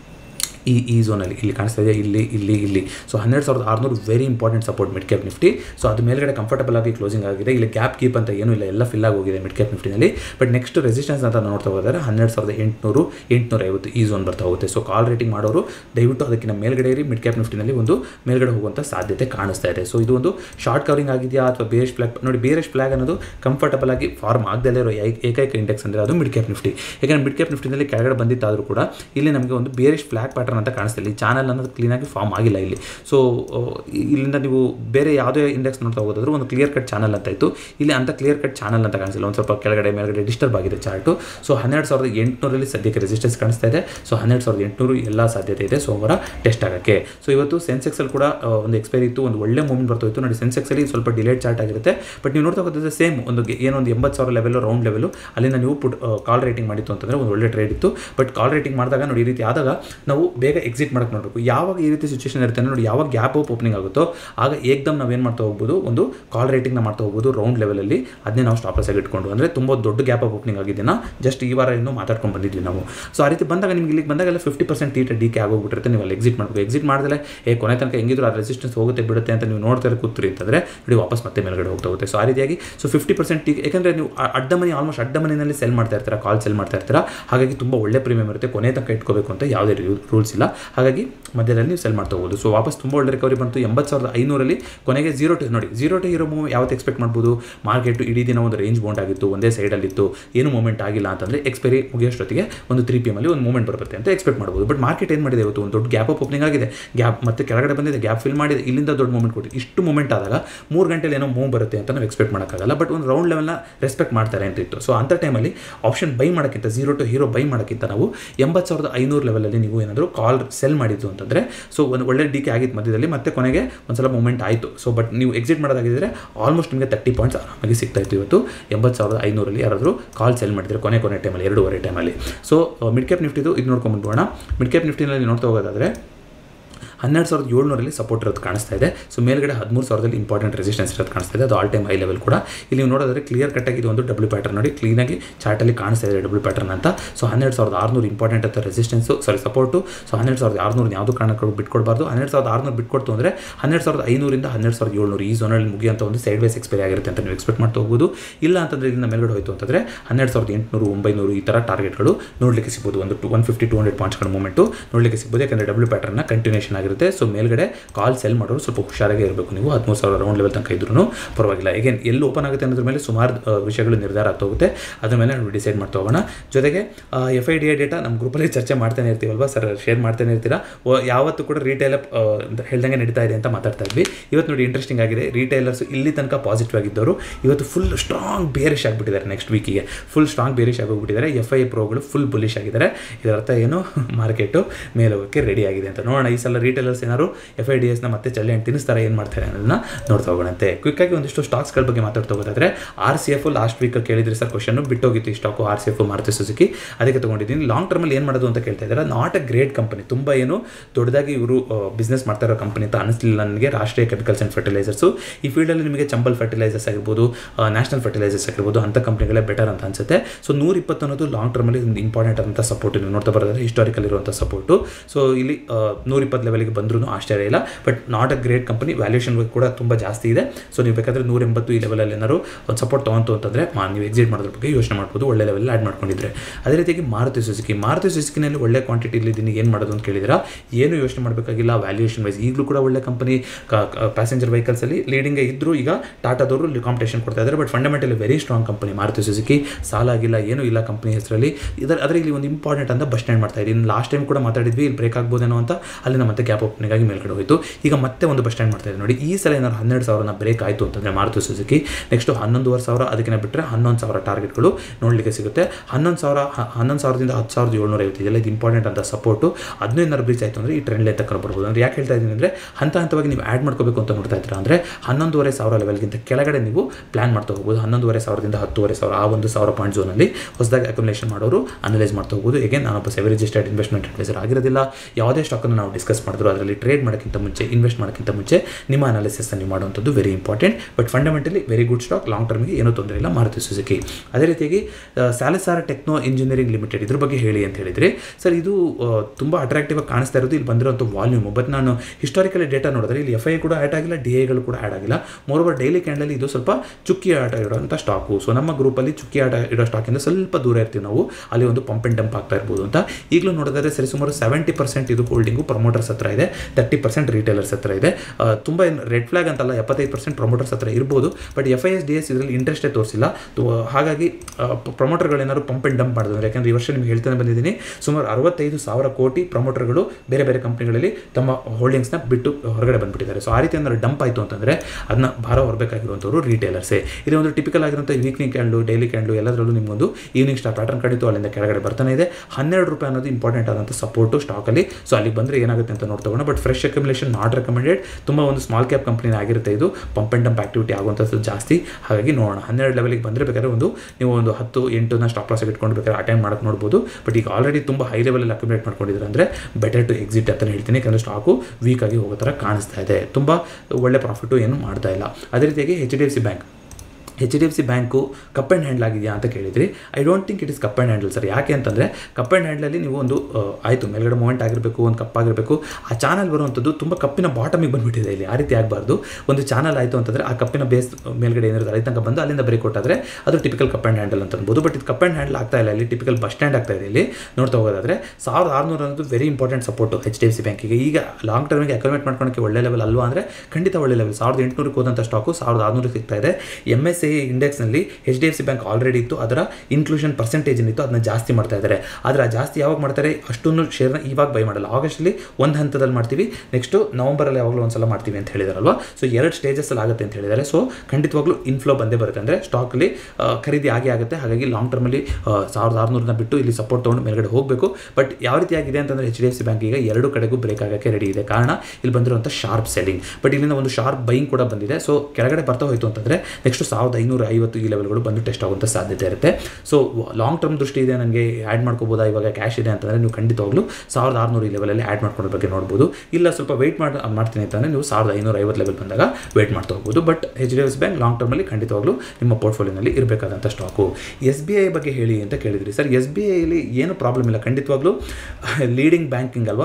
ಈ ಈ ಝೋನಲ್ಲಿ ಇಲ್ಲಿ ಕಾಣಿಸ್ತಾ ಇದೆ ಇಲ್ಲಿ ಇಲ್ಲಿ ಇಲ್ಲಿ ಸೊ ಹನ್ನೆರಡು ಸಾವಿರದ ಆರುನೂರು very important support mid cap Nifty so ಅದು ಮೇಲ್ಗಡೆ ಕಂಫರ್ಟಬಲ್ ಆಗಿ ಕ್ಲೋಸಿಂಗ್ ಆಗಿದೆ ಇಲ್ಲಿ ಗ್ಯಾಪ್ ಕೀಪ್ ಅಂತ ಏನೂ ಇಲ್ಲ ಎಲ್ಲ ಫಿಲ್ ಆಗಿ ಹೋಗಿದೆ ಮಿಡ್ ಕ್ಯಾಪ್ ನಿಫ್ಟಿನಲ್ಲಿ ಬಟ್ ನೆಕ್ಸ್ಟ್ ರೆಸಿಸ್ಟೆನ್ಸ್ ಅಂತ ನೋಡ್ತಾ ಹೋದರೆ ಹನ್ನೆರಡು ಸಾವಿರದ ಎಂಟುನೂರು ಎಂಟುನೂರ ಐವತ್ತು ಈ ಝೋನ್ ಬರ್ತಾ ಹೋಗುತ್ತೆ ಸೊ ಕಾಲ್ ರೇಟಿಂಗ್ ಮಾಡೋರು ದಯವಿಟ್ಟು ಅದಕ್ಕಿಂತ ಮೇಲ್ಗಡೆ ಇರಿ ಮಿಡ್ ಕ್ಯಾಪ್ ನಿಫ್ಟಿನಲ್ಲಿ ಒಂದು ಮೇಲ್ಗಡೆ ಹೋಗುವಂಥ ಸಾಧ್ಯತೆ ಕಾಣಿಸ್ತಾ ಇದೆ ಸೊ ಇದು ಒಂದು ಶಾರ್ಟ್ ಕವರಿಂಗ್ ಆಗಿದೆಯಾ ಅಥವಾ ಬೇರೆಸ್ಟ್ ಫ್ಲಾಗ್ ನೋಡಿ ಬೇರೆಸ್ಟ್ ಫ್ಲಾಗ್ ಅನ್ನೋದು ಕಂಫರ್ಟಬಲ್ ಆಗಿ ಫಾರ್ಮ್ ಆಗದಲ್ಲೇ ಇರೋ ಏಕ- ಏಕೈಕ ಇಂಡೆಕ್ಸ್ ಅಂದರೆ ಅದು ಮಿಡ್ ಕ್ಯಾಪ್ ನಿಫ್ಟಿ ಯಾಕಂದರೆ ಮಿಡ್ ಕ್ಯಾಪ್ ನಿಫ್ಟಿನಲ್ಲಿ ಕೆಳಗಡೆ ಬಂದಿತ್ತಾದರೂ ಕೂಡ ಇಲ್ಲಿ ನಮಗೆ ಒಂದು ಬೇರೆಸ್ಟ್ ಫ್ಲಾಗ್ ಪ್ಯಾಟರ್ನ್ ಪ್ಯಾಟರ್ನ್ ಅಂತ ಕಾಣಿಸ್ತಿಲ್ಲ ಈ ಚಾನಲ್ ಅನ್ನೋದು ಕ್ಲೀನಾಗಿ ಫಾರ್ಮ್ ಆಗಿಲ್ಲ ಇಲ್ಲಿ ಸೊ ಇಲ್ಲಿಂದ ನೀವು ಬೇರೆ ಯಾವುದೇ ಇಂಡೆಕ್ಸ್ ನೋಡ್ತಾ ಹೋಗೋದಾದ್ರೂ ಒಂದು ಕ್ಲಿಯರ್ ಕಟ್ ಚಾನಲ್ ಅಂತ ಇತ್ತು ಇಲ್ಲಿ ಅಂತ ಕ್ಲಿಯರ್ ಕಟ್ ಚಾನಲ್ ಅಂತ ಕಾಣಿಸಿಲ್ಲ ಒಂದು ಸ್ವಲ್ಪ ಕೆಳಗಡೆ ಮೇಲ್ಗಡೆ ಡಿಸ್ಟರ್ಬ್ ಆಗಿದೆ ಚಾರ್ಟು ಸೊ ಹನ್ನೆರಡು ಸಾವಿರದ ಎಂಟುನೂರಲ್ಲಿ ಸದ್ಯಕ್ಕೆ ರೆಸಿಸ್ಟೆನ್ಸ್ ಕಾಣಿಸ್ತಾ ಇದೆ ಸೊ ಹನ್ನೆರಡು ಸಾವಿರದ ಎಂಟುನೂರು ಎಲ್ಲ ಸಾಧ್ಯತೆ ಇದೆ ಸೋಮವಾರ ಟೆಸ್ಟ್ ಆಗೋಕ್ಕೆ ಸೊ ಇವತ್ತು ಸೆನ್ಸೆಕ್ಸಲ್ಲಿ ಕೂಡ ಆ, ಒಂದು ಎಕ್ಸ್ಪೈರಿ ಇತ್ತು ಒಂದು ಒಳ್ಳೆ ಮೂಮೆಂಟ್ ಬರ್ತಾ ನೋಡಿ ಸೆನ್ಸೆಕ್ಸಲ್ಲಿ ಸ್ವಲ್ಪ ಡಿಲೇಟ್ ಚಾರ್ಟ್ ಆಗಿರುತ್ತೆ ಬಟ್ ನೀವು ನೋಡ್ತಾ ಹೋಗೋದ್ರೆ ಸೇಮ್ ಒಂದು ಗೆ- ಏನೋ ಒಂದು ಎಂಬತ್ತು ಸಾವಿರ ಲೆವೆಲ್ ರೌಂಡ್ ಲೆವೆಲ್ ಅಲ್ಲಿಂದ ನೀವು ಪುಟ್ ಕಾಲ್ ರೇಟಿಂಗ್ ಮಾಡಿತ್ತು ಅಂತಂದರೆ ಒಂದು ಒಳ್ಳೆ ಟ್ರೇಡ್ ಇತ್ತು ಬಟ್ ಕಾಲ್ ರೇಟಿಂಗ್ ಮಾಡಿದಾಗ ನೋಡಿ ಈ ರೀತಿ ಆದಾಗ ನಾವು ಬೇಗ ಎಕ್ಸಿಟ್ ಮಾಡಕ್ಕೆ ನೋಡಬೇಕು ಯಾವಾಗ ಈ ರೀತಿ ಸಿಚುವೇಶನ್ ಇರುತ್ತೆ ಅಂದ್ರೆ ನೋಡಿ ಯಾವಾಗ ಗ್ಯಾಪ್ ಅಪ್ ಓಪನಿಂಗ್ ಆಗುತ್ತೋ ಆಗ ಏಕ್ದಮ್ ನಾವೇನು ಮಾಡ್ತಾ ಹೋಗ್ಬೋದು ಒಂದು ಕಾಲ್ ರೇಟಿಂಗ್ನ ಮಾಡ್ತಾ ಹೋಗ್ಬೋದು ರೌಂಡ್ ಲೆವೆಲಲ್ಲಿ ಅದನ್ನೇ ನಾವು ಸ್ಟಾಪ್ ಆಗಿ ಇಟ್ಕೊಂಡು ಅಂದರೆ ತುಂಬ ದೊಡ್ಡ ಗ್ಯಾಪ್ ಅಪ್ ಓಪನಿಂಗ್ ಆಗಿದ್ದೀನ ಜಸ್ಟ್ ಈ ವಾರ ಇನ್ನೂ ಮಾತಾಡ್ಕೊಂಡು ಬಂದಿದ್ವಿ ನಾವು ಸೊ ಆ ರೀತಿ ಬಂದಾಗ ನಿಮ್ಗೆ ಇಲ್ಲಿಗೆ ಬಂದಾಗೆಲ್ಲ fifty percent T D K ಆಗೋಗ್ಬಿಟ್ಟಿರುತ್ತೆ ನೀವು ಅಲ್ಲಿ ಎಕ್ಸಿಟ್ ಮಾಡಬೇಕು ಎಕ್ಸಿಟ್ ಮಾಡಿದ್ರೆ ಏ ಕೊನೆ ತನಕ ಹೆಂಗಿದ್ರು ಆ ರೆಸಿಸ್ಟೆನ್ಸ್ ಹೋಗುತ್ತೆ ಬಿಡುತ್ತೆ ಅಂತ ನೀವು ನೋಡ್ತಾರೆ ಕೂತ್ರಿ ಅಂತಂದರೆ ನೋಡಿ ವಾಪಸ್ ಮತ್ತೆ ಮೇಲ್ಗಡೆ ಹೋಗ್ತಾ ಹೋಗುತ್ತೆ ಸೊ ಆ ರೀತಿಯಾಗಿ ಸೊ ಫಿಫ್ಟಿ ಪರ್ಸೆಂಟ್ ಟಿ ಯಾಕಂದರೆ ನೀವು ಅ- ಅಡ್ಡ ಮನಿ ಆಲ್ಮೋಸ್ಟ್ ಅಡ್ಡ ಮನೆಯಲ್ಲಿ ಸೆಲ್ ಮಾಡ್ತಾ ಇರ್ತೀರಾ ಕಾಲ್ ಸೆಲ್ ಮಾಡ್ತಾ ಇರ್ತೀರಾ ಹಾಗಾಗಿ ತುಂಬ ಒಳ್ಳೆ ಪ್ರೀಮಿಯಂ ಇರುತ್ತೆ ಕೊನೆ ತನಕ ಇಟ್ಕೋಬೇಕು ಅಂತ ಯಾವುದೇ ರೂಲ್ಸ್ ಇಲ್ಲ ಹಾಗಾಗಿ ಮಧ್ಯದಲ್ಲಿ ನೀವು ಸೆಲ್ ಮಾಡ್ತಾ ಹೋಗೋದು ಸೊ ವಾಪಸ್ ತುಂಬ ಒಳ್ಳೆ ರಿಕವರಿ ಬಂತು ಎಂಬತ್ತು ಸಾವಿರದ ಐನೂರಲ್ಲಿ ಕೊನೆಗೆ ಜೀರೋ ಟು ನೋಡಿ ಜೀರೋ ಟು ಇರೋ ಮೂವ್ ಯಾವತ್ತು ಎಕ್ಸ್ಪೆಕ್ಟ್ ಮಾಡ್ಬೋದು ಮಾರ್ಕೆಟ್ ಇಡೀ ದಿನ ಒಂದು ರೇಂಜ್ ಬೌಂಡ್ ಆಗಿತ್ತು ಒಂದೇ ಸೈಡಲ್ಲಿತ್ತು ಏನು ಮೂಮೆಂಟ್ ಆಗಿಲ್ಲ ಅಂತಂದರೆ ಎಕ್ಸ್ಪೈರಿ ಮುಗಿಯೋಷ್ಟೊತ್ತಿಗೆ ಒಂದು ತ್ರೀ ಪಿ ಎಮಲ್ಲಿ ಒಂದು ಮೂಮೆಂಟ್ ಬರುತ್ತೆ ಅಂತ ಎಕ್ಸ್ಪೆಕ್ಟ್ ಮಾಡ್ಬೋದು ಬಟ್ ಮಾರ್ಕೆಟ್ ಏನು ಮಾಡಿದೆ ಇವತ್ತು ಒಂದು ದೊಡ್ಡ ಗ್ಯಾಪ್ ಅಪ್ ಓಪನಿಂಗ್ ಆಗಿದೆ ಗ್ಯಾಪ್ ಮತ್ತೆ ಕೆಳಗಡೆ ಬಂದಿದೆ ಗ್ಯಾಪ್ ಫಿಲ್ ಮಾಡಿದೆ ಇಲ್ಲಿಂದ ದೊಡ್ಡ ಮೂಮೆಂಟ್ ಕೊಟ್ಟು ಇಷ್ಟು ಮೂಮೆಂಟ್ ಆದಾಗ ಮೂರು ಗಂಟೆಲಿ ಏನೋ ಮೂವ್ ಬರುತ್ತೆ ಅಂತ ನಾವು ಎಕ್ಸ್ಪೆಕ್ಟ್ ಮಾಡೋಕ್ಕಾಗಲ್ಲ ಬಟ್ ಒಂದು ರೌಂಡ್ ಲೆವೆಲ್ನ ರೆಸ್ಪೆಕ್ಟ್ ಮಾಡ್ತಾರೆ ಅಂತ ಇತ್ತು ಸೊ ಅಂಥ ಟೈಮಲ್ಲಿ ಆಪ್ಷನ್ ಬೈ ಮಾಡೋಕ್ಕಿಂತ ಝೀರೋ ಟು ಹೀರೋ ಬೈ ಮಾಡೋಕ್ಕಿಂತ ನಾವು ಎಂಬತ್ತು ಸಾವಿರದ ಐನೂರು ಲೆವೆಲಲ್ಲಿ ನೀವು ಏನಾದರೂ ಕಾಲ್ ಸೆಲ್ ಮಾಡಿದ್ದು ಅಂತಂದರೆ ಸೊ ಒಂದು ಒಳ್ಳೆ ಡಿ ಕೆ ಆಗಿತ್ತು ಮಧ್ಯದಲ್ಲಿ ಮತ್ತೆ ಕೊನೆಗೆ ಒಂದ್ಸಲ ಮೂಮೆಂಟ್ ಆಯಿತು ಸೊ ಬಟ್ ನೀವು ಎಕ್ಸಿಟ್ ಮಾಡೋದಾಗಿದ್ದರೆ ಆಲ್ಮೋಸ್ಟ್ ನಿಮಗೆ ತರ್ಟಿ ಪಾಯಿಂಟ್ಸ್ ಆರಾಮಾಗಿ ಸಿಗ್ತಾ ಇತ್ತು ಇವತ್ತು ಎಂಬತ್ತು ಸಾವಿರದ ಐನೂರಲ್ಲಿ ಯಾರಾದರೂ ಕಾಲ್ ಸೆಲ್ ಮಾಡಿದರೆ ಕೊನೆ ಕೊನೆ ಟೈಮಲ್ಲಿ ಎರಡೂವರೆ ಟೈಮಲ್ಲಿ ಸೊ ಮಿಡ್ ಕ್ಯಾಪ್ ನಿಫ್ಟಿದು ಇದು ನೋಡ್ಕೊಂಡ್ಬಿಡೋಣ ಮಿಡ್ ಕ್ಯಾಪ್ ನಿಫ್ಟಿನಲ್ಲಿ ನೋಡ್ತಾ ಹೋಗೋದಾದರೆ ಹನ್ನೆರಡು ಸಾವಿರದ ಏಳ್ನೂರಲ್ಲಿ ಸಪೋರ್ಟ್ ಇರೋದು ಕಾಣಿಸ್ತಾ ಇದೆ ಸೊ ಮೇಲ್ಗಡೆ ಹದಿಮೂರು ಸಾವಿರದಲ್ಲಿ ಇಂಪಾರ್ಟೆಂಟ್ ರೆಸಿಸ್ಟೆನ್ಸ್ ಇರೋದು ಕಾಣಿಸ್ತಾ ಇದೆ ಅದು ಆಲ್ ಟೈಮ್ ಹೈ ಲೆವೆಲ್ ಕೂಡ ಇಲ್ಲಿ ನೀವು ನೋಡಿದ್ರೆ ಕ್ಲಿಯರ್ ಕಟ್ಟಾಗಿ ಇದು ಒಂದು ಡಬ್ಲ್ಯೂ ಪ್ಯಾಟರ್ನ್ ನೋಡಿ ಕ್ಲೀನಾಗಿ ಚಾರ್ಟಲ್ಲಿ ಕಾಣಿಸ್ತಾ ಇದೆ ಡಬ್ಲ್ಯೂ ಪ್ಯಾಟರ್ನ್ ಅಂತ ಸೊ ಹನ್ನೆರಡು ಸಾವಿರದ ಆರುನೂರು ಇಂಪಾರ್ಟೆಂಟ್ ಅಂತ ರೆಸಿಸ್ಟೆನ್ಸು ಸಾರಿ ಸಪೋರ್ಟು ಸೊ ಹನ್ನೆರಡು ಸಾವಿರದ ಆರುನೂರು ಯಾವುದೂ ಕಾರಣಕ್ಕೂ ಬಿಟ್ಕೊಡ್ಬಾರ್ದು ಹನ್ನೆರಡು ಸಾವಿರದ ಆರುನೂರು ಬಿಟ್ಕೊಡ್ತು ಅಂದರೆ ಹನ್ನೆರಡು ಸಾವಿರದ ಐನೂರಿಂದ ಹನ್ನೆರಡು ಸಾವಿರದ ಏಳ್ನೂರು ಈ ಝೋನಲ್ಲಿ ಮುಗಿಯಂಥ ಒಂದು ಸೈಡ್ ವೈಸ್ ಎಕ್ಸ್ಪೈರಿ ಆಗಿರುತ್ತೆ ಅಂತ ನೀವು ಎಕ್ಸ್ಪೆಕ್ಟ್ ಮಾಡ್ತಾ ಹೋಗ್ಬೋದು ಇಲ್ಲ ಅಂತಂದರೆ ಇಲ್ಲಿಂದ ಮೇಲ್ಗಡೆ ಹೋಯಿತು ಅಂತಂದರೆ ಹನ್ನೆರಡು ಸಾವಿರದ ಎಂಟುನೂರು ಒಂಬೈನೂರು ಈ ಥರ ಟಾರ್ಗೆಟ್ಗಳು ನೋಡಲಿಕ್ಕೆ ಸಿಗ್ಬೋದು ಒಂದು to one fifty two hundred ಪಾಯಿಂಟ್ಸ್ಗಳ ಮೂಮೆಂಟು ನೋಡಲಿಕ್ಕೆ ಸಿಗ್ಬೋದು ಯಾಕಂದರೆ ಡಬ್ಲ್ಯೂ ಪ್ಯಾಟರ್ನ ಕಂಟಿನ್ಯೂಷನ್ ಆಗಿರುತ್ತೆ ಸೊ ಮೇಲ್ಗಡೆ ಕಾಲ್ ಸೆಲ್ ಮಾಡೋರು ಸ್ವಲ್ಪ ಹುಷಾರಾಗಿ ಇರಬೇಕು ನೀವು ಹದಿಮೂರು ಸಾವಿರ ರೌಂಡ್ ಲೆವೆಲ್ ತನಕ ಇದ್ರೂ ಪರವಾಗಿಲ್ಲ ಈಗೇನು ಎಲ್ಲಿ ಓಪನ್ ಆಗುತ್ತೆ ಅನ್ನೋದ್ರ ಮೇಲೆ ಸುಮಾರು ಆ, ವಿಷಯಗಳು ನಿರ್ಧಾರ ಆಗ್ತಾ ಹೋಗುತ್ತೆ ಅದ್ರ ಮೇಲೆ ನಾವು ಡಿಸೈಡ್ ಮಾಡ್ತಾ ಹೋಗೋಣ ಜೊತೆಗೆ F I D I data ನಮ್ಮ ಗ್ರೂಪಲ್ಲಿ ಚರ್ಚೆ ಮಾಡ್ತಾನೆ ಇರ್ತೀವಲ್ವಾ ಸರ್ ಶೇರ್ ಮಾಡ್ತಾನೆ ಇರ್ತೀರಾ ಓ- ಯಾವತ್ತೂ ಕೂಡ ರಿಟೇಲ್ ಹೇಳ್ದಂಗೆ ನಡೀತಾ ಇದೆ ಅಂತ ಮಾತಾಡ್ತಾ ಇದ್ವಿ ಇವತ್ತು ನೋಡಿ ಇಂಟ್ರೆಸ್ಟಿಂಗ್ ಆಗಿದೆ ರಿಟೇಲರ್ಸ್ ಇಲ್ಲಿ ತನಕ ಪಾಸಿಟಿವ್ ಆಗಿದ್ದವರು ಇವತ್ತು ಫುಲ್ ಸ್ಟ್ರಾಂಗ್ ಬೇರಿಶ್ ಆಗಿಬಿಟ್ಟಿದ್ದಾರೆ ನೆಕ್ಸ್ಟ್ ವೀಕಿಗೆ ಫುಲ್ ಸ್ಟ್ರಾಂಗ್ ಬೇರಿಶ್ ಆಗೋಗ್ಬಿಟ್ಟಿದ್ದಾರೆ ಎಫ್ ಐ ಪ್ರೋಗಳು ಫುಲ್ ಬುಲಿಶ್ ಆಗಿದ್ದಾರೆ ಇದರ ಅರ್ಥ ಏನು ಮಾರ್ಕೆಟು ಮೇಲೆ ಹೋಗೋಕ್ಕೆ ರೆಡಿ ಆಗಿದೆ ಅಂತ ನೋಡೋಣ ಈ ಸಲ ರಿಟೇಲರ್ಸ್ ಏನಾದ್ರು ಎಫ್ ಐ ಡಿ ಎಸ್ನ ಮತ್ತೆ ಚಳ್ಳೆ ಹಣ್ಣು ತಿನ್ನಿಸ್ತಾರೆ ಏನು ಮಾಡ್ತಾರೆ ಅನ್ನೋದನ್ನ ನೋಡ್ತಾ ಹೋಗೋಣಂತೆ ಕ್ವಿಕ್ಕಾಗಿ ಒಂದಿಷ್ಟು ಸ್ಟಾಕ್ಸ್ಗಳ ಬಗ್ಗೆ ಮಾತಾಡ್ತಾ ಹೋಗೋದಾದ್ರೆ R C F last week ಕೇಳಿದ್ರಿ ಸರ್ ಕ್ವಶನ್ ಬಿಟ್ಟೋಗಿತ್ತು ಈ stock R C F Maruti Suzuki ಅದಕ್ಕೆ ತೊಗೊಂಡಿದ್ದೀನಿ ಲಾಂಗ್ ಟರ್ಮಲ್ಲಿ ಏನು ಮಾಡೋದು ಅಂತ ಕೇಳ್ತಾ ಇದ್ದಾರೆ ನಾಟ್ ಅ ಗ್ರೇಟ್ ಕಂಪನಿ ತುಂಬ ಏನು ದೊಡ್ಡದಾಗಿ ಇವರು ಬಿಸ್ನೆಸ್ ಮಾಡ್ತಾ ಇರೋ ಕಂಪನಿ ಅಂತ ಅನಿಸ್ಲಿಲ್ಲ ನನಗೆ ರಾಷ್ಟ್ರೀಯ ಕೆಮಿಕಲ್ಸ್ ಆ್ಯಂಡ್ ಫರ್ಟಿಲೈಸರ್ಸು ಈ ಫೀಲ್ಡಲ್ಲಿ ನಿಮಗೆ ಚಂಬಲ್ ಫರ್ಟಿಲೈಸರ್ಸ್ ಆಗಿರ್ಬೋದು ನ್ಯಾಷನಲ್ ಫರ್ಟಿಲೈಸರ್ಸ್ ಆಗಿರ್ಬೋದು ಅಂಥ ಕಂಪ್ನಿಗಳೇ ಬೆಟರ್ ಅಂತ ಅನ್ಸುತ್ತೆ ಸೊ ನೂರ ಇಪ್ಪತ್ತು ಅನ್ನೋದು ಲಾಂಗ್ ಟರ್ಮಲ್ಲಿ ಒಂದು ಇಂಪಾರ್ಟೆಂಟ್ ಅಂತ ಸಪೋರ್ಟ್ ನೀವು ನೋಡ್ತಾ ಬರೋದ್ರೆ ಹಿಸ್ಟಾರಿಕಲ್ ಇರುವಂಥ ಸಪೋರ್ಟು ಸೊ ಇಲ್ಲಿ ನೂರ ಇಪ್ಪತ್ತು ಲೆವೆಲ್ಗೆ ಬಂದರೂ ಆಶ್ಚರ್ಯ ಇಲ್ಲ but not a great company valuation ಕೂಡ ತುಂಬ ಜಾಸ್ತಿ ಇದೆ ಸೊ ನೀವು ಬೇಕಾದರೆ ನೂರ ಎಂಬತ್ತು ಈ ಲೆವೆಲಲ್ಲಿ ಏನಾದ್ರು ಒಂದು ಸಪೋರ್ಟ್ ತೊಗೊಂತು ಅಂತಂದರೆ ಮಾ ನೀವು ಎಕ್ಸಿಟ್ ಮಾಡೋದ್ರ ಬಗ್ಗೆ ಯೋಚನೆ ಮಾಡ್ಬೋದು ಒಳ್ಳೆ ಲೆವೆಲ್ ಆ್ಯಡ್ ಮಾಡ್ಕೊಂಡಿದ್ರೆ ಅದೇ ರೀತಿಯಾಗಿ ಮಾರುತಿ ಸುಜುಕಿ ಮಾರುತಿ ಸುಜುಕಿನಲ್ಲಿ ಒಳ್ಳೆ ಕ್ವಾಂಟಿಟಿಲಿ ಇದನ್ನು ಏನು ಮಾಡೋದು ಅಂತ ಕೇಳಿದಿರಾ ಏನು ಯೋಚನೆ ಮಾಡಬೇಕಾಗಿಲ್ಲ ವ್ಯಾಲ್ಯೂಯೇಷನ್ ವೈಸ್ ಈಗಲೂ ಕೂಡ ಒಳ್ಳೆ ಕಂಪನಿ ಪ್ಯಾಸೆಂಜರ್ ವೆಹಿಕಲ್ಸಲ್ಲಿ ಲೀಡಿಂಗ್ ಇದ್ದರೂ ಈಗ ಟಾಟಾದವರು ಕಾಂಪಿಟೇಷನ್ ಕೊಡ್ತಾ ಇದ್ದಾರೆ but fundamentally very strong company Maruti Suzuki ಸಾಲ ಆಗಿಲ್ಲ ಏನೂ ಇಲ್ಲ ಕಂಪನಿ ಹೆಸರಲ್ಲಿ ಇದರ ಅದರ ಇಲ್ಲಿ ಒಂದು ಇಂಪಾರ್ಟೆಂಟ್ ಅಂತ ಬಸ್ ಸ್ಟ್ಯಾಂಡ್ ಮಾಡ್ತಾ ಇದ್ದೀನಿ ಲಾಸ್ಟ್ ಟೈಮ್ ಕೂಡ ಮಾತಾಡಿದ್ವಿ ಇಲ್ಲಿ ಬ್ರೇಕ್ ಆಗ್ಬೋದೇನೋ ಅಂತ ಅಲ್ಲಿಂದ ಮತ್ತೆ ಗ್ಯಾಪ್ ಓಪನಿಂಗ್ ಆಗಿ ಮೇಲ್ಗಡೆ ಹೋಯಿತು ಈಗ ಮತ್ತೆ ಒಂದು ಬಸ್ ಸ್ಟ್ಯಾಂಡ್ ಮಾಡ್ತಾ ಇದೆ ನೋಡಿ ಈ ಸಲ ಏನಾದ್ರು ಹನ್ನೆರಡು ಸಾವಿರನ ಬ್ರೇಕ್ ಆಯಿತು ಅಂತಂದರೆ ಮಾರುತಿ ಸುಜುಕಿ ನೆಕ್ಸ್ಟ್ ಹನ್ನೊಂದುವರೆ ಸಾವಿರ ಅದಕ್ಕೆ ಬಿಟ್ಟರೆ ಹನ್ನೊಂದು ಸಾವಿರ ಟಾರ್ಗೆಟ್ಗಳು ನೋಡಲಿಕ್ಕೆ ಸಿಗುತ್ತೆ ಹನ್ನೊಂದು ಸಾವಿರ ಹ- ಹನ್ನೊಂದು ಸಾವಿರದಿಂದ ಹತ್ತು ಸಾವಿರದ ಏಳ್ನೂರ ಐವತ್ತು ಇದೆಲ್ಲ ಇದು ಇಂಪಾರ್ಟೆಂಟ್ ಅಂತ ಸಪೋರ್ಟು ಅದನ್ನೂ ಏನಾದ್ರು ಬ್ರೀಚ್ ಆಯಿತು ಅಂದರೆ ಈ ಟ್ರೆಂಡ್ ತಕೊಂಡು ಬರ್ಬೋದು ಅಂದರೆ ಯಾಕೆ ಹೇಳ್ತಾ ಇದ್ದೀನಿ ಅಂದರೆ ಹಂತ ಹಂತವಾಗಿ ನೀವು ಆ್ಯಡ್ ಮಾಡ್ಕೋಬೇಕು ಅಂತ ನೋಡ್ತಾ ಇದ್ದೀರಾ ಅಂದರೆ ಹನ್ನೊಂದುವರೆ ಸಾವಿರ ಲೆವೆಲ್ಗಿಂತ ಕೆಳಗಡೆ ನೀವು ಪ್ಲಾನ್ ಮಾಡ್ತಾ ಹೋಗ್ಬೋದು ಹನ್ನೊಂದುವರೆ ಸಾವಿರದಿಂದ ಹತ್ತುವರೆ ಸಾವಿರ ಆ ಒಂದು ಸಾವಿರ ಪಾಯಿಂಟ್ ಝೋನಲ್ಲಿ ಹೊಸದಾಗಿ ಅಕ್ಯುಮುಲೇಷನ್ ಮಾಡೋರು ಅನಲೈಸ್ ಮಾಡ್ತಾ ಹೋಗ್ಬೋದು ಹೇಗೆ ನಾನೊಬ್ಬ ಸೆವೆ ರಿಜಿಸ್ಟರ್ಡ್ ಇನ್ವೆಸ್ಟ್ಮೆಂಟ್ ಅಡ್ವೈಸರ್ ಆಗಿರೋದಿಲ್ಲ ಯಾವುದೇ ಸ್ಟಾಕನ್ನು ನಾವು ಡಿಸ್ಕಸ್ ಮಾಡಿದ್ರು ಅದರಲ್ಲಿ ಟ್ರೇಡ್ ಮಾಡೋಕ್ಕಿಂತ ಮುಂಚೆ ಇನ್ವೆಸ್ಟ್ ಮಾಡೋಕ್ಕಿಂತ ಮುಂಚೆ ನಿಮ್ಮ ಅನಾಲಿಸಿಸ್ ನೀವು ಮಾಡುವಂಥದ್ದು very important but fundamentally very good stock long ಟರ್ಮ್ಗೆ ಏನೂ ತೊಂದರೆ ಇಲ್ಲ ಮಾರುತಿ ಸುಜುಕಿ ಅದೇ ರೀತಿಯಾಗಿ ಸ್ಯಾಲಸಾರ್ ಟೆಕ್ನೋ ಇಂಜಿನಿಯರಿಂಗ್ ಲಿಮಿಟೆಡ್ ಇದ್ರ ಬಗ್ಗೆ ಹೇಳಿ ಅಂತ ಹೇಳಿದ್ರಿ ಸರ್ ಇದು ತುಂಬ ಅಟ್ರಾಕ್ಟಿವ್ ಆಗಿ ಕಾಣಿಸ್ತಾ ಇರೋದು ಇಲ್ಲಿ ಬಂದಿರೋಂಥ ವಾಲ್ಯೂಮ್ ಬಟ್ ನಾನು ಹಿಸ್ಟಾರಿಕಲಿ ಡೇಟಾ ನೋಡಿದ್ರೆ ಇಲ್ಲಿ ಎಫ್ ಐ ಕೂಡ ಆ್ಯಡ್ ಆಗಿಲ್ಲ ಡಿ ಎಗಳು ಕೂಡ ಆ್ಯಡ್ ಆಗಿಲ್ಲ ಮೋರೋವರ್ ಡೈಲಿ ಕ್ಯಾಂಡಲ್ಲಿ ಇದು ಸ್ವಲ್ಪ ಚುಕ್ಕಿ ಆಟ ಇರೋಂಥ ಸ್ಟಾಕು ಸೊ ನಮ್ಮ ಗ್ರೂಪಲ್ಲಿ ಚುಕ್ಕಿ ಆಟ ಇಡೋ ಸ್ಟಾಕಿಂದ ಸ್ವಲ್ಪ ದೂರ ಇರ್ತೀವಿ ನಾವು ಅಲ್ಲಿ ಒಂದು ಪಂಪ್ ಆ್ಯಂಡ್ ಡಂಪ್ ಆಗ್ತಾ ಇರ್ಬೋದು ಅಂತ ಈಗಲೂ ನೋಡಿದ್ರೆ ಸರಿಸುಮಾರು ಸೆವೆಂಟಿ ಪರ್ಸೆಂಟ್ ಇದು ಹೋಲ್ಡಿಂಗು ಪ್ರಮೋಟರ್ಸ್ ಹತ್ರ ಇದೆ ಇದೆ ತರ್ಟಿ ಪರ್ಸೆಂಟ್ ರಿಟೇಲರ್ಸ್ ಹತ್ರ ಇದೆ ಆ, ತುಂಬ ಏನು ರೆಡ್ ಫ್ಲಾಗ್ ಅಂತಲ್ಲ ಎಪ್ಪತ್ತೈದು ಪರ್ಸೆಂಟ್ ಪ್ರೊಮೋಟರ್ಸ್ ಹತ್ರ ಇರ್ಬೋದು but F I S D S ಇದರಲ್ಲಿ ಇಂಟ್ರೆಸ್ಟೇ ತೋರಿಸಿಲ್ಲ ತು- ಹಾಗಾಗಿ ಪ್ರೊಮೋಟರ್ಗಳು ಏನಾದ್ರು ಪಂಪ್ ಆ್ಯಂಡ್ ಡಂಪ್ ಮಾಡಿದ್ರು ಯಾಕಂದರೆ ಈ ವರ್ಷ ನಿಮ್ಗೆ ಹೇಳ್ತಾನೆ ಬಂದಿದ್ದೀನಿ ಸುಮಾರು ಅರವತ್ತೈದು ಸಾವಿರ ಕೋಟಿ ಪ್ರಮೋಟರ್ಗಳು ಬೇರೆ ಬೇರೆ ಕಂಪ್ನಿಗಳಲ್ಲಿ ತಮ್ಮ ಹೋಲ್ಡಿಂಗ್ಸ್ನ ಬಿಟ್ಟು ಹೊರಗಡೆ ಬಂದ್ಬಿಟ್ಟಿದ್ದಾರೆ ಸೊ ಆ ರೀತಿ ಏನಾದ್ರು ಡಂಪ್ ಆಯಿತು ಅಂತಂದರೆ ಅದನ್ನ ಭಾರ ಹೊರಬೇಕಾಗಿರುವಂಥವ್ರು ರಿಟೇಲರ್ಸೇ ಇದು ಒಂದು ಟಿಪಿಕಲ್ ಆಗಿರುವಂಥ ವೀಕ್ನಿಂಗ್ ಕ್ಯಾಂಡ್ಲು ಡೈಲಿ ಕ್ಯಾಂಡ್ಲು ಎಲ್ಲದರಲ್ಲೂ ನಿಮಗೊಂದು ಈವ್ನಿಂಗ್ ಸ್ಟಾರ್ ಪ್ಯಾಟರ್ನ್ ಕಡಿತು ಅಲ್ಲಿಂದ ಕೆಳಗಡೆ ಬರ್ತಾನೆ ಇದೆ ಹನ್ನೆರಡು ರೂಪಾಯಿ ಅನ್ನೋದು ಇಂಪಾರ್ಟೆಂಟ್ ಆದಂಥ ಸಪೋರ್ಟು ಸ್ಟಾಕಲ್ಲಿ ಸೊ ಅಲ್ಲಿಗೆ ಬಂದರೆ ಏನಾಗುತ್ತೆ ಅಂತ ನೋಡ್ತಗೋಣ but fresh accumulation not recommended ತುಂಬ ಒಂದು ಸ್ಮಾಲ್ ಕ್ಯಾಪ್ ಕಂಪ್ನಿನ ಆಗಿರುತ್ತೆ ಇದು ಪಂಪ್ ಆ್ಯಂಡ್ ಡಂಪ್ ಆಕ್ಟಿವಿಟಿ ಆಗುವಂಥದ್ದು ಜಾಸ್ತಿ ಹಾಗಾಗಿ ನೋಡೋಣ ಹನ್ನೆರಡು ಲೆವೆಲಿಗೆ ಬಂದರೆ ಬೇಕಾದ್ರೆ ಒಂದು ನೀವು ಒಂದು ಹತ್ತು ಎಂಟುನ ಸ್ಟಾಪ್ ಲಾಸ್ ಇಟ್ಕೊಂಡು ಬೇಕಾದ್ರೆ ಅಟೆಂಡ್ ಮಾಡಕ್ಕೆ ನೋಡ್ಬೋದು ಬಟ್ ಈಗ ಆಲ್ರೆಡಿ ತುಂಬ ಹೈ ಲೆವೆಲಲ್ಲಿ ಅಕ್ಯುಮುಲೇಟ್ ಮಾಡ್ಕೊಂಡಿದ್ರೆ ಅಂದರೆ ಬೆಟರ್ ಟು ಎಕ್ಸಿಟ್ ಅಂತ ಹೇಳ್ತೀನಿ ಯಾಕಂದರೆ ಸ್ಟಾಕು ವೀಕ್ ಆಗಿ ಹೋಗೋ ಥರ ಕಾಣಿಸ್ತಾ ಇದೆ ತುಂಬ ಒಳ್ಳೆ ಪ್ರಾಫಿಟು ಏನು ಮಾಡ್ತಾ ಇಲ್ಲ ಅದೇ ರೀತಿಯಾಗಿ H D F C bank H D F C bank cup and handle ಆಗಿದೆಯಾ ಅಂತ ಕೇಳಿದ್ರಿ I don't think it is cup and handle sir ಯಾಕೆ ಅಂತಂದರೆ ಕಪ್ ಆ್ಯಂಡ್ ಹ್ಯಾಂಡಲಲ್ಲಿ ನೀವು ಒಂದು ಆ, ಆಯಿತು ಮೇಲ್ಗಡೆ ಮೂಮೆಂಟ್ ಆಗಿರಬೇಕು ಒಂದು ಕಪ್ ಆಗಿರಬೇಕು ಆ ಚಾನಲ್ ಬರುವಂಥದ್ದು ತುಂಬ ಕಪ್ಪಿನ ಬಾಟಮಿಗೆ ಬಂದುಬಿಟ್ಟಿದೆ ಇಲ್ಲಿ ಆ ರೀತಿ ಆಗಬಾರ್ದು ಒಂದು ಚಾನಲ್ ಆಯಿತು ಅಂತಂದರೆ ಆ ಕಪ್ಪಿನ ಬೇಸ್ ಮೇಲ್ಗಡೆ ಏನಿರುತ್ತೆ ಅಲ್ಲಿ ತನಕ ಬಂದು ಅಲ್ಲಿಂದ ಬ್ರೇಕ್ ಕೊಟ್ಟಾದರೆ ಅದು ಟಿಪಿಕಲ್ ಕಪ್ ಆ್ಯಂಡ್ ಹ್ಯಾಂಡಲ್ ಅಂತ ಅನ್ಬೋದು ಬಟ್ ಇದು ಕಪ್ ಆ್ಯಂಡ್ ಹ್ಯಾಂಡಲ್ ಆಗ್ತಾ ಇಲ್ಲ ಇಲ್ಲಿ ಟಿಪಿಕಲ್ ಬಸ್ ಸ್ಟ್ಯಾಂಡ್ ಆಗ್ತಾ ಇದೆ ಇಲ್ಲಿ ನೋಡ್ತಾ ಹೋಗೋದಾದರೆ ಸಾವಿರದ ಆರುನೂರು ಅನ್ನೋದು very important support H D F C ಬ್ಯಾಂಕಿಗೆ ಈಗ ಲಾಂಗ್ ಟರ್ಮಿಗೆ ಅಕೌಂಟ್ ಮಾಡ್ಕೊಳಕ್ಕೆ ಒಳ್ಳೆ ಲೆವೆಲ್ ಅಲ್ವಾ ಅಂದರೆ ಖಂಡಿತ ಒಳ್ಳೆ ಲೆವೆಲ್ ಸಾವಿರದ ಎಂಟುನೂರಕ್ಕೆ ಹೋದಂಥ ಸ್ಟಾಕು ಸಾವಿರದ ಆರುನೂರಕ್ಕೆ ಸಿಗ್ತಾ ಇದೆ ಎಮ್ ಎಸ್ ಐ ಇಂಡೆಕ್ಸ್ನಲ್ಲಿ H D F C bank already ಇತ್ತು ಅದರ ಇನ್ಕ್ಲೂಷನ್ ಪರ್ಸೆಂಟೇಜ್ ಏನಿತ್ತು ಅದನ್ನ ಜಾಸ್ತಿ ಮಾಡ್ತಾ ಇದ್ದಾರೆ ಆದರೆ ಆ ಜಾಸ್ತಿ ಯಾವಾಗ ಮಾಡ್ತಾರೆ ಅಷ್ಟೊಂದು ಶೇರ್ನ ಇವಾಗ ಬೈ ಮಾಡಲ್ಲ ಆಗಸ್ಟಲ್ಲಿ ಒಂದು ಹಂತದಲ್ಲಿ ಮಾಡ್ತೀವಿ ನೆಕ್ಸ್ಟು ನವಂಬರಲ್ಲಿ ಯಾವಾಗಲೂ ಒಂದ್ಸಲ ಮಾಡ್ತೀವಿ ಅಂತ ಹೇಳಿದಾರಲ್ವಾ ಸೊ ಎರಡು ಸ್ಟೇಜಸ್ಸಲ್ಲಿ ಆಗುತ್ತೆ ಅಂತ ಹೇಳಿದ್ದಾರೆ ಸೊ ಖಂಡಿತವಾಗ್ಲೂ ಇನ್ಫ್ಲೋ ಬಂದೇ ಬರುತ್ತೆ ಅಂದರೆ ಸ್ಟಾಕಲ್ಲಿ ಖರೀದಿ ಆಗೇ ಆಗುತ್ತೆ ಹಾಗಾಗಿ ಲಾಂಗ್ ಟರ್ಮಲ್ಲಿ ಸಾವಿರದ ಆರುನೂರನ್ನ ಬಿಟ್ಟು ಇಲ್ಲಿ ಸಪೋರ್ಟ್ ತೊಗೊಂಡು ಮೇಲ್ಗಡೆ ಹೋಗಬೇಕು ಬಟ್ ಯಾವ ರೀತಿಯಾಗಿದೆ ಅಂತಂದರೆ H D F C bank ಈಗ ಎರಡು ಕಡೆಗೂ ಬ್ರೇಕ್ ಆಗೋಕ್ಕೆ ರೆಡಿ ಇದೆ ಕಾರಣ ಇಲ್ಲಿ ಬಂದಿರುವಂಥ ಶಾರ್ಪ್ ಸೆಲ್ಲಿಂಗ್ ಬಟ್ ಇಲ್ಲಿಂದ ಒಂದು ಶಾರ್ಪ್ ಬೈಯಿಂಗ್ ಕೂಡ ಬಂದಿದೆ ಸೊ ಕೆಳಗಡೆ ಬರ್ತಾ ಹೋಯಿತು ಅಂತಂದರೆ ನೆಕ್ಸ್ಟ್ ಸಾವಿರದ ಐನೂರ ಐವತ್ತು ಈ ಲೆವೆಲ್ಗಳು ಬಂದು ಟೆಸ್ಟ್ ಆಗುವಂಥ ಸಾಧ್ಯತೆ ಇರುತ್ತೆ ಸೊ ಲಾಂಗ್ ಟರ್ಮ್ ದೃಷ್ಟಿ ಇದೆ ನನಗೆ ಆ್ಯಡ್ ಮಾಡ್ಕೋಬೋದಾ ಇವಾಗ ಕ್ಯಾಶ್ ಇದೆ ಅಂತಂದರೆ ನೀವು ಖಂಡಿತವಾಗ್ಲೂ ಸಾವಿರದ ಆರುನೂರು ಈ ಲೆವೆಲಲ್ಲಿ ಆ್ಯಡ್ ಮಾಡ್ಕೊಳ್ಳೋ ಬಗ್ಗೆ ನೋಡ್ಬೋದು ಇಲ್ಲ ಸ್ವಲ್ಪ ವೆಯ್ಟ್ ಮಾಡಿ ಮಾಡ್ತೀನಿ ಅಂತಂದರೆ ನೀವು ಸಾವಿರದ ಐನೂರ ಐವತ್ತು ಲೆವೆಲ್ ಬಂದಾಗ ವೆಯ್ಟ್ ಮಾಡ್ತಾ ಹೋಗ್ಬೋದು but H D F C bank long ಟರ್ಮಲ್ಲಿ ಖಂಡಿತವಾಗ್ಲೂ ನಿಮ್ಮ ಪೋರ್ಟ್ಫೋಲಿಯೋನಲ್ಲಿ ಇರಬೇಕಾದಂಥ ಸ್ಟಾಕು ಎಸ್ ಬಿ ಐ ಬಗ್ಗೆ ಹೇಳಿ ಅಂತ ಕೇಳಿದ್ರಿ ಸರ್ ಎಸ್ ಬಿ ಐಲಿ ಏನು ಪ್ರಾಬ್ಲಮ್ ಇಲ್ಲ ಖಂಡಿತವಾಗ್ಲೂ ಲೀಡಿಂಗ್ ಬ್ಯಾಂಕಿಂಗ್ ಅಲ್ವಾ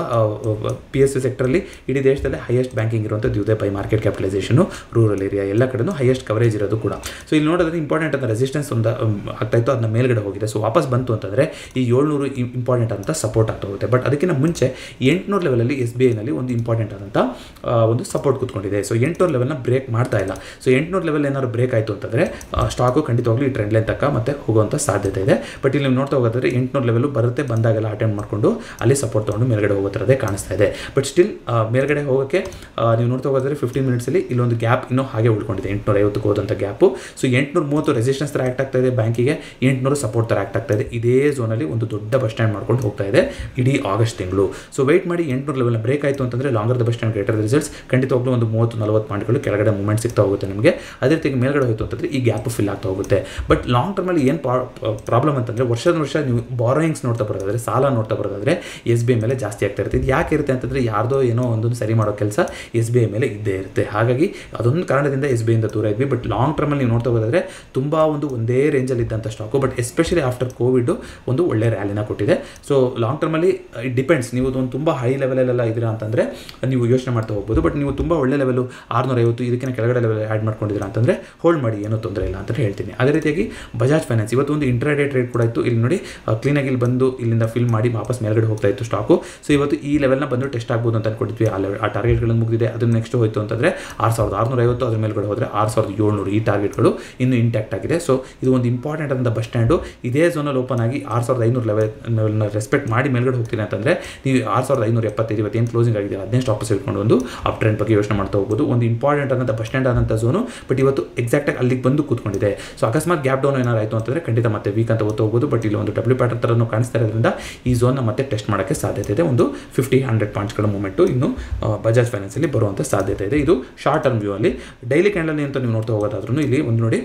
ಪಿ ಎಸ್ ಸಿ ಸೆಕ್ಟರಲ್ಲಿ ಇಡೀ ದೇಶದಲ್ಲಿ ಹೈಯೆಸ್ಟ್ ಬ್ಯಾಂಕಿಂಗ್ ಇರುವಂಥದ್ದು ಇದೆ by market capitalisation rural area ಎಲ್ಲ ಕಡೆನೂ ಹೈಯೆಸ್ಟ್ ಕವರೇಜ್ ಇರೋದು ಕೂಡ ಸೊ ಇಲ್ಲಿ ನೋಡಿದ್ರೆ ಇಂಪಾರ್ಟೆಂಟ್ ಅಂತ ರೆಸಿಸ್ಟೆನ್ಸ್ ಒಂದು um, ಆಗ್ತಾ ಇತ್ತು ಅದನ್ನ ಮೇಲ್ಗಡೆ ಹೋಗಿದೆ ಸೊ ವಾಪಸ್ ಬಂತು ಅಂತಂದರೆ ಈ ಏಳ್ನೂರು ಇಂಪಾರ್ಟೆಂಟ್ ಅಂತ ಸಪೋರ್ಟ್ ಆಗ್ತಾ ಹೋಗುತ್ತೆ ಬಟ್ ಅದಕ್ಕಿಂತ ಮುಂಚೆ ಎಂಟುನೂರು ಲೆವೆಲಲ್ಲಿ ಎಸ್ ಬಿ ಐನಲ್ಲಿ ಒಂದು ಇಂಪಾರ್ಟೆಂಟ್ ಆದಂಥ ಆ, ಒಂದು ಸಪೋರ್ಟ್ ಕೂತ್ಕೊಂಡಿದೆ ಸೊ ಎಂಟುನೂರು ಲೆವೆಲ್ನ ಬ್ರೇಕ್ ಮಾಡ್ತಾ ಇಲ್ಲ ಸೊ ಎಂಟುನೂರು ಲೆವೆಲ್ ಏನಾದ್ರು ಬ್ರೇಕ್ ಆಯಿತು ಅಂತಂದರೆ ಸ್ಟಾಕು ಖಂಡಿತವಾಗ್ಲೂ ಈ ಟ್ರೆಂಡ್ ಲೈನ್ ತಕ್ಕ ಮತ್ತೆ ಹೋಗುವಂಥ ಸಾಧ್ಯತೆ ಇದೆ ಬಟ್ ಇಲ್ಲಿ ನೀವು ನೋಡ್ತಾ ಹೋಗೋದಾದ್ರೆ ಎಂಟುನೂರು ಲೆವೆಲ್ ಬರುತ್ತೆ ಬಂದಾಗೆಲ್ಲ ಅಟೆಂಡ್ ಮಾಡಿಕೊಂಡು ಅಲ್ಲಿ ಸಪೋರ್ಟ್ ತೊಗೊಂಡು ಮೇಲ್ಗಡೆ ಹೋಗೋ ಥರದೇ ಕಾಣಿಸ್ತಾ ಇದೆ ಬಟ್ ಸ್ಟಿಲ್ ಮೇಲ್ಗಡೆ ಹೋಗೋಕ್ಕೆ ಆ, ನೀವು ನೋಡ್ತಾ ಹೋಗೋದಾದ್ರೆ ಫಿಫ್ಟೀನ್ ಮಿನಿಟ್ಸಲ್ಲಿ ಇಲ್ಲೊಂದು ಗ್ಯಾಪ್ ಇನ್ನೂ ಹಾಗೆ ಉಳ್ಕೊಂಡಿದೆ ಎಂಟುನೂರ ಐವತ್ತಕ್ಕೆ ಹೋದಂಥ ಗ್ಯಾಪು ಸೊ ಎಂಟುನೂರ ಮೂವತ್ತು ರೆಸಿಸ್ಟೆನ್ಸ್ ಥರ ಆ್ಯಕ್ಟ್ ಆಗ್ತಾ ಇದೆ ಬ್ಯಾಂಕಿಗೆ ಎಂಟುನೂರು ಸಪೋರ್ಟ್ ಥರ ಆ್ಯಕ್ಟ್ ಆಗ್ತಾ ಇದೆ ಇದೇ ಝೋನಲ್ಲಿ ಒಂದು ದೊಡ್ಡ ಬಸ್ ಸ್ಟ್ಯಾಂಡ್ ಮಾಡ್ಕೊಂಡು ಹೋಗ್ತಾ ಇದೆ ಇಡೀ ಆಗಸ್ಟ್ ತಿಂಗಳು ಸೊ ವೆಯ್ಟ್ ಮಾಡಿ ಎಂಟುನೂರು ಲೆವೆಲ್ ಬ್ರೇಕ್ ಆಯಿತು ಅಂತಂದರೆ longer the bus stand greater results ಖಂಡಿತವಾಗ್ಲೂ ಒಂದು ಮೂವತ್ತು ನಲವತ್ತು ಪಾಯಿಂಟ್ಗಳು ಕೆಳಗಡೆ ಮೂಮೆಂಟ್ ಸಿಗ್ತಾ ಹೋಗುತ್ತೆ ನಿಮಗೆ ಅದೇ ರೀತಿ ಮೇಲ್ಗಡೆ ಹೋಯಿತು ಅಂತಂದರೆ ಈ ಗ್ಯಾಪ್ ಫಿಲ್ ಆಗ್ತಾ ಹೋಗುತ್ತೆ ಬಟ್ ಲಾಂಗ್ ಟರ್ಮಲ್ಲಿ ಏನು ಪ್ರಾಬ್ಲಮ್ ಅಂತಂದರೆ ವರ್ಷದ ವರ್ಷ ನೀವು ಬಾರೋಯಿಂಗ್ಸ್ ನೋಡ್ತಾ ಬರೋದಾದ್ರೆ ಸಾಲ ನೋಡ್ತಾ ಬರೋದಾದ್ರೆ ಎಸ್ ಬಿ ಐ ಮೇಲೆ ಜಾಸ್ತಿ ಆಗ್ತಾ ಇರುತ್ತೆ ಇದು ಯಾಕೆ ಇರುತ್ತೆ ಅಂತಂದರೆ ಯಾರ್ದೋ ಏನೋ ಒಂದೊಂದು ಸರಿ ಮಾಡೋ ಕೆಲಸ ಎಸ್ ಬಿ ಐ ಮೇಲೆ ಇದ್ದೇ ಇರುತ್ತೆ ಹಾಗಾಗಿ ಅದೊಂದು ಕಾರಣದಿಂದ ಎಸ್ ಬಿ ಐಯಿಂದ ದೂರ ಇದ್ವಿ ಬಟ್ ಲಾಂಗ್ ಟರ್ಮಲ್ಲಿ ನೀವು ನೋಡ್ತಾ ಹೋಗೋದಾದ್ರೆ ತುಂಬ ಒಂದು ಒಂದೇ ರೇಂಜಲ್ಲಿ ಇದ್ದಂಥ stock but especially after Covid ಒಂದು ಒಳ್ಳೆ ರ್ಯಾಲಿನ ಕೊಟ್ಟಿದೆ ಸೊ ಲಾಂಗ್ ಟರ್ಮಲ್ಲಿ ಇಟ್ ಡಿಪೆಂಡ್ಸ್ ನೀವು ಒಂದು ತುಂಬ ಹೈ ಲೆವೆಲಲ್ಲೆಲ್ಲ ಇದ್ದೀರಾ ಅಂತಂದರೆ ನೀವು ಯೋಚನೆ ಮಾಡ್ತಾ ಹೋಗ್ಬೋದು ಬಟ್ ನೀವು ತುಂಬ ಒಳ್ಳೆ ಲೆವೆಲು ಆರುನೂರ ಐವತ್ತು ಇದಕ್ಕಿಂತ ಕೆಳಗಡೆ ಲೆವೆಲ್ ಆ್ಯಡ್ ಮಾಡ್ಕೊಂಡಿದ್ದೀರಾ ಅಂತಂದರೆ ಹೋಲ್ಡ್ ಮಾಡಿ ಏನೂ ತೊಂದರೆ ಇಲ್ಲ ಅಂತ ಹೇಳ್ತೀನಿ ಅದೇ ರೀತಿಯಾಗಿ ಬಜಾಜ್ ಫೈನಾನ್ಸ್ ಇವತ್ತು ಒಂದು ಇಂಟ್ರಾಡೇ ಟ್ರೇಡ್ ಕೂಡ ಇತ್ತು ಇಲ್ಲಿ ನೋಡಿ ಕ್ಲೀನಾಗಿ ಇಲ್ಲಿ ಬಂದು ಇಲ್ಲಿಂದ ಫಿಲ್ ಮಾಡಿ ವಾಪಸ್ ಮೇಲ್ಗಡೆ ಹೋಗ್ತಾ ಇತ್ತು ಸ್ಟಾಕು ಸೊ ಇವತ್ತು ಈ ಲೆವೆಲ್ನ ಬಂದು ಟೆಸ್ಟ್ ಆಗ್ಬೋದು ಅಂತ ಅನ್ಕೊಂಡಿದ್ವಿ ಆ ಲೆವೆಲ್ ಆ ಟಾರ್ಗೆಟ್ಗಳನ್ನು ಮುಗಿದಿದೆ ಅದನ್ನು ನೆಕ್ಸ್ಟ್ ಹೋಯ್ತು ಅಂತಂದರೆ ಆರು ಸಾವಿರದ ಆರುನೂರ ಐವತ್ತು ಅದ್ರ ಮೇಲ್ಗಡೆ ಹೋದರೆ ಆರು ಸಾವಿರದ ಏಳ್ನೂರು ಈ ಟಾರ್ಗೆಟ್ಗಳು ಇನ್ನೂ ಇಂಟ್ಯಾಕ್ಟ್ ಆಗಿದೆ ಸೊ ಇದು ಒಂದು ಇಂಪಾರ್ಟೆಂಟ್ ಆದಂಥ ಬಸ್ ಸ್ಟ್ಯಾಂಡು ಇದೇ ಝೋನಲ್ಲಿ ಓಪನ್ ಆಗಿ ಆರು ಸಾವಿರದ ಐನೂರು ಲೆವೆಲ್ ಲೆವೆಲ್ನ ರೆಸ್ಪೆಕ್ಟ್ ಮಾಡಿ ಮೇಲ್ಗಡೆ ಹೋಗ್ತೀನಿ ಅಂತಂದರೆ ನೀವು ಆರು ಸಾವಿರದ ಐನೂರ ಎಪ್ಪತ್ತೈದು ಇವತ್ತೇನು ಕ್ಲೋಸಿಂಗ್ ಆಗಿದೆ ಹದಿನೈದು ಸ್ಟಾಪಸ್ ಇಟ್ಕೊಂಡು ಒಂದು ಅಪ್ ಟ್ರೆಂಡ್ ಬಗ್ಗೆ ಯೋಚನೆ ಮಾಡ್ತಾ ಹೋಗ್ಬೋದು ಒಂದು ಇಂಪಾರ್ಟೆಂಟ್ ಆದಂಥ ಬಸ್ ಸ್ಟ್ಯಾಂಡ್ ಆದಂಥ ಝೋನು ಬಟ್ ಇವತ್ತು ಎಕ್ಸಾಕ್ಟಾಗಿ ಅಲ್ಲಿಗೆ ಬಂದು ಕೂತ್ಕೊಂಡಿದೆ ಸೊ ಅಕಸ್ಮಾತ್ ಗ್ಯಾಪ್ ಡೌನ್ ಏನಾರು ಆಯಿತು ಅಂತಂದರೆ ಖಂಡಿತ ಮತ್ತೆ ವೀಕ್ ಅಂತ ಓದ್ತಾ ಹೋಗ್ಬೋದು ಬಟ್ ಇಲ್ಲಿ ಒಂದು ಡಬ್ಲ್ಯೂ ಪ್ಯಾಟರ್ನ್ ಥರನೂ ಕಾಣಿಸ್ತಾ ಇರೋದ್ರಿಂದ ಈ ಝೋನ್ನ ಮತ್ತೆ ಟೆಸ್ಟ್ ಮಾಡೋಕ್ಕೆ ಸಾಧ್ಯತೆ ಇದೆ ಒಂದು ಫಿಫ್ಟಿ ಹಂಡ್ರೆಡ್ ಪಾಯಿಂಟ್ಸ್ಗಳ ಮೂಮೆಂಟು ಇನ್ನು ಆ, ಬಜಾಜ್ ಫೈನಾನ್ಸಲ್ಲಿ ಬರುವಂಥ ಸಾಧ್ಯತೆ ಇದೆ ಇದು ಶಾರ್ಟ್ ಟರ್ಮ್ ವ್ಯೂ ಅಲ್ಲಿ ಡೈಲಿ ಕ್ಯಾಂಡಲ್ ಅಂತ ನೀವು ನೋಡ್ತಾ ಹೋಗೋದಾದ್ರೂ ಇಲ್ಲಿ ಒಂದು ನೋಡಿ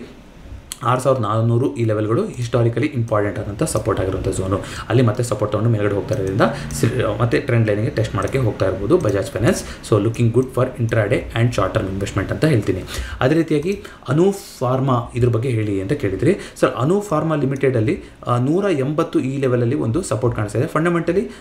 ಆರು ಸಾವಿರದ ನಾನ್ನೂರು ಈ ಲೆವೆಲ್ಗಳು ಹಿಸ್ಟಾರಿಕಲಿ ಇಂಪಾರ್ಟೆಂಟ್ ಆದಂಥ ಸಪೋರ್ಟ್ ಆಗಿರುವಂಥ ಝೋನು ಅಲ್ಲಿ ಮತ್ತೆ ಸಪೋರ್ಟ್ ತೊಗೊಂಡು ಮೇಲ್ಗಡೆ ಹೋಗ್ತಾ ಇರೋದ್ರಿಂದ ಸಿ- ಮತ್ತೆ ಟ್ರೆಂಡ್ ಲೈನಿಗೆ ಟೆಸ್ಟ್ ಮಾಡೋಕ್ಕೆ ಹೋಗ್ತಾ ಇರ್ಬೋದು Bajaj finance so looking good for intraday and short term investment ಅಂತ ಹೇಳ್ತೀನಿ ಅದೇ ರೀತಿಯಾಗಿ ಅನು ಫಾರ್ಮಾ ಇದ್ರ ಬಗ್ಗೆ ಹೇಳಿ ಅಂತ ಕೇಳಿದ್ರಿ ಸರ್ ಅನು ಫಾರ್ಮಾ ಲಿಮಿಟೆಡಲ್ಲಿ ನೂರ ಎಂಬತ್ತು ಈ ಲೆವೆಲಲ್ಲಿ ಒಂದು ಸಪೋರ್ಟ್ ಕಾಣಿಸ್ತಾ ಇದೆ fundamentally not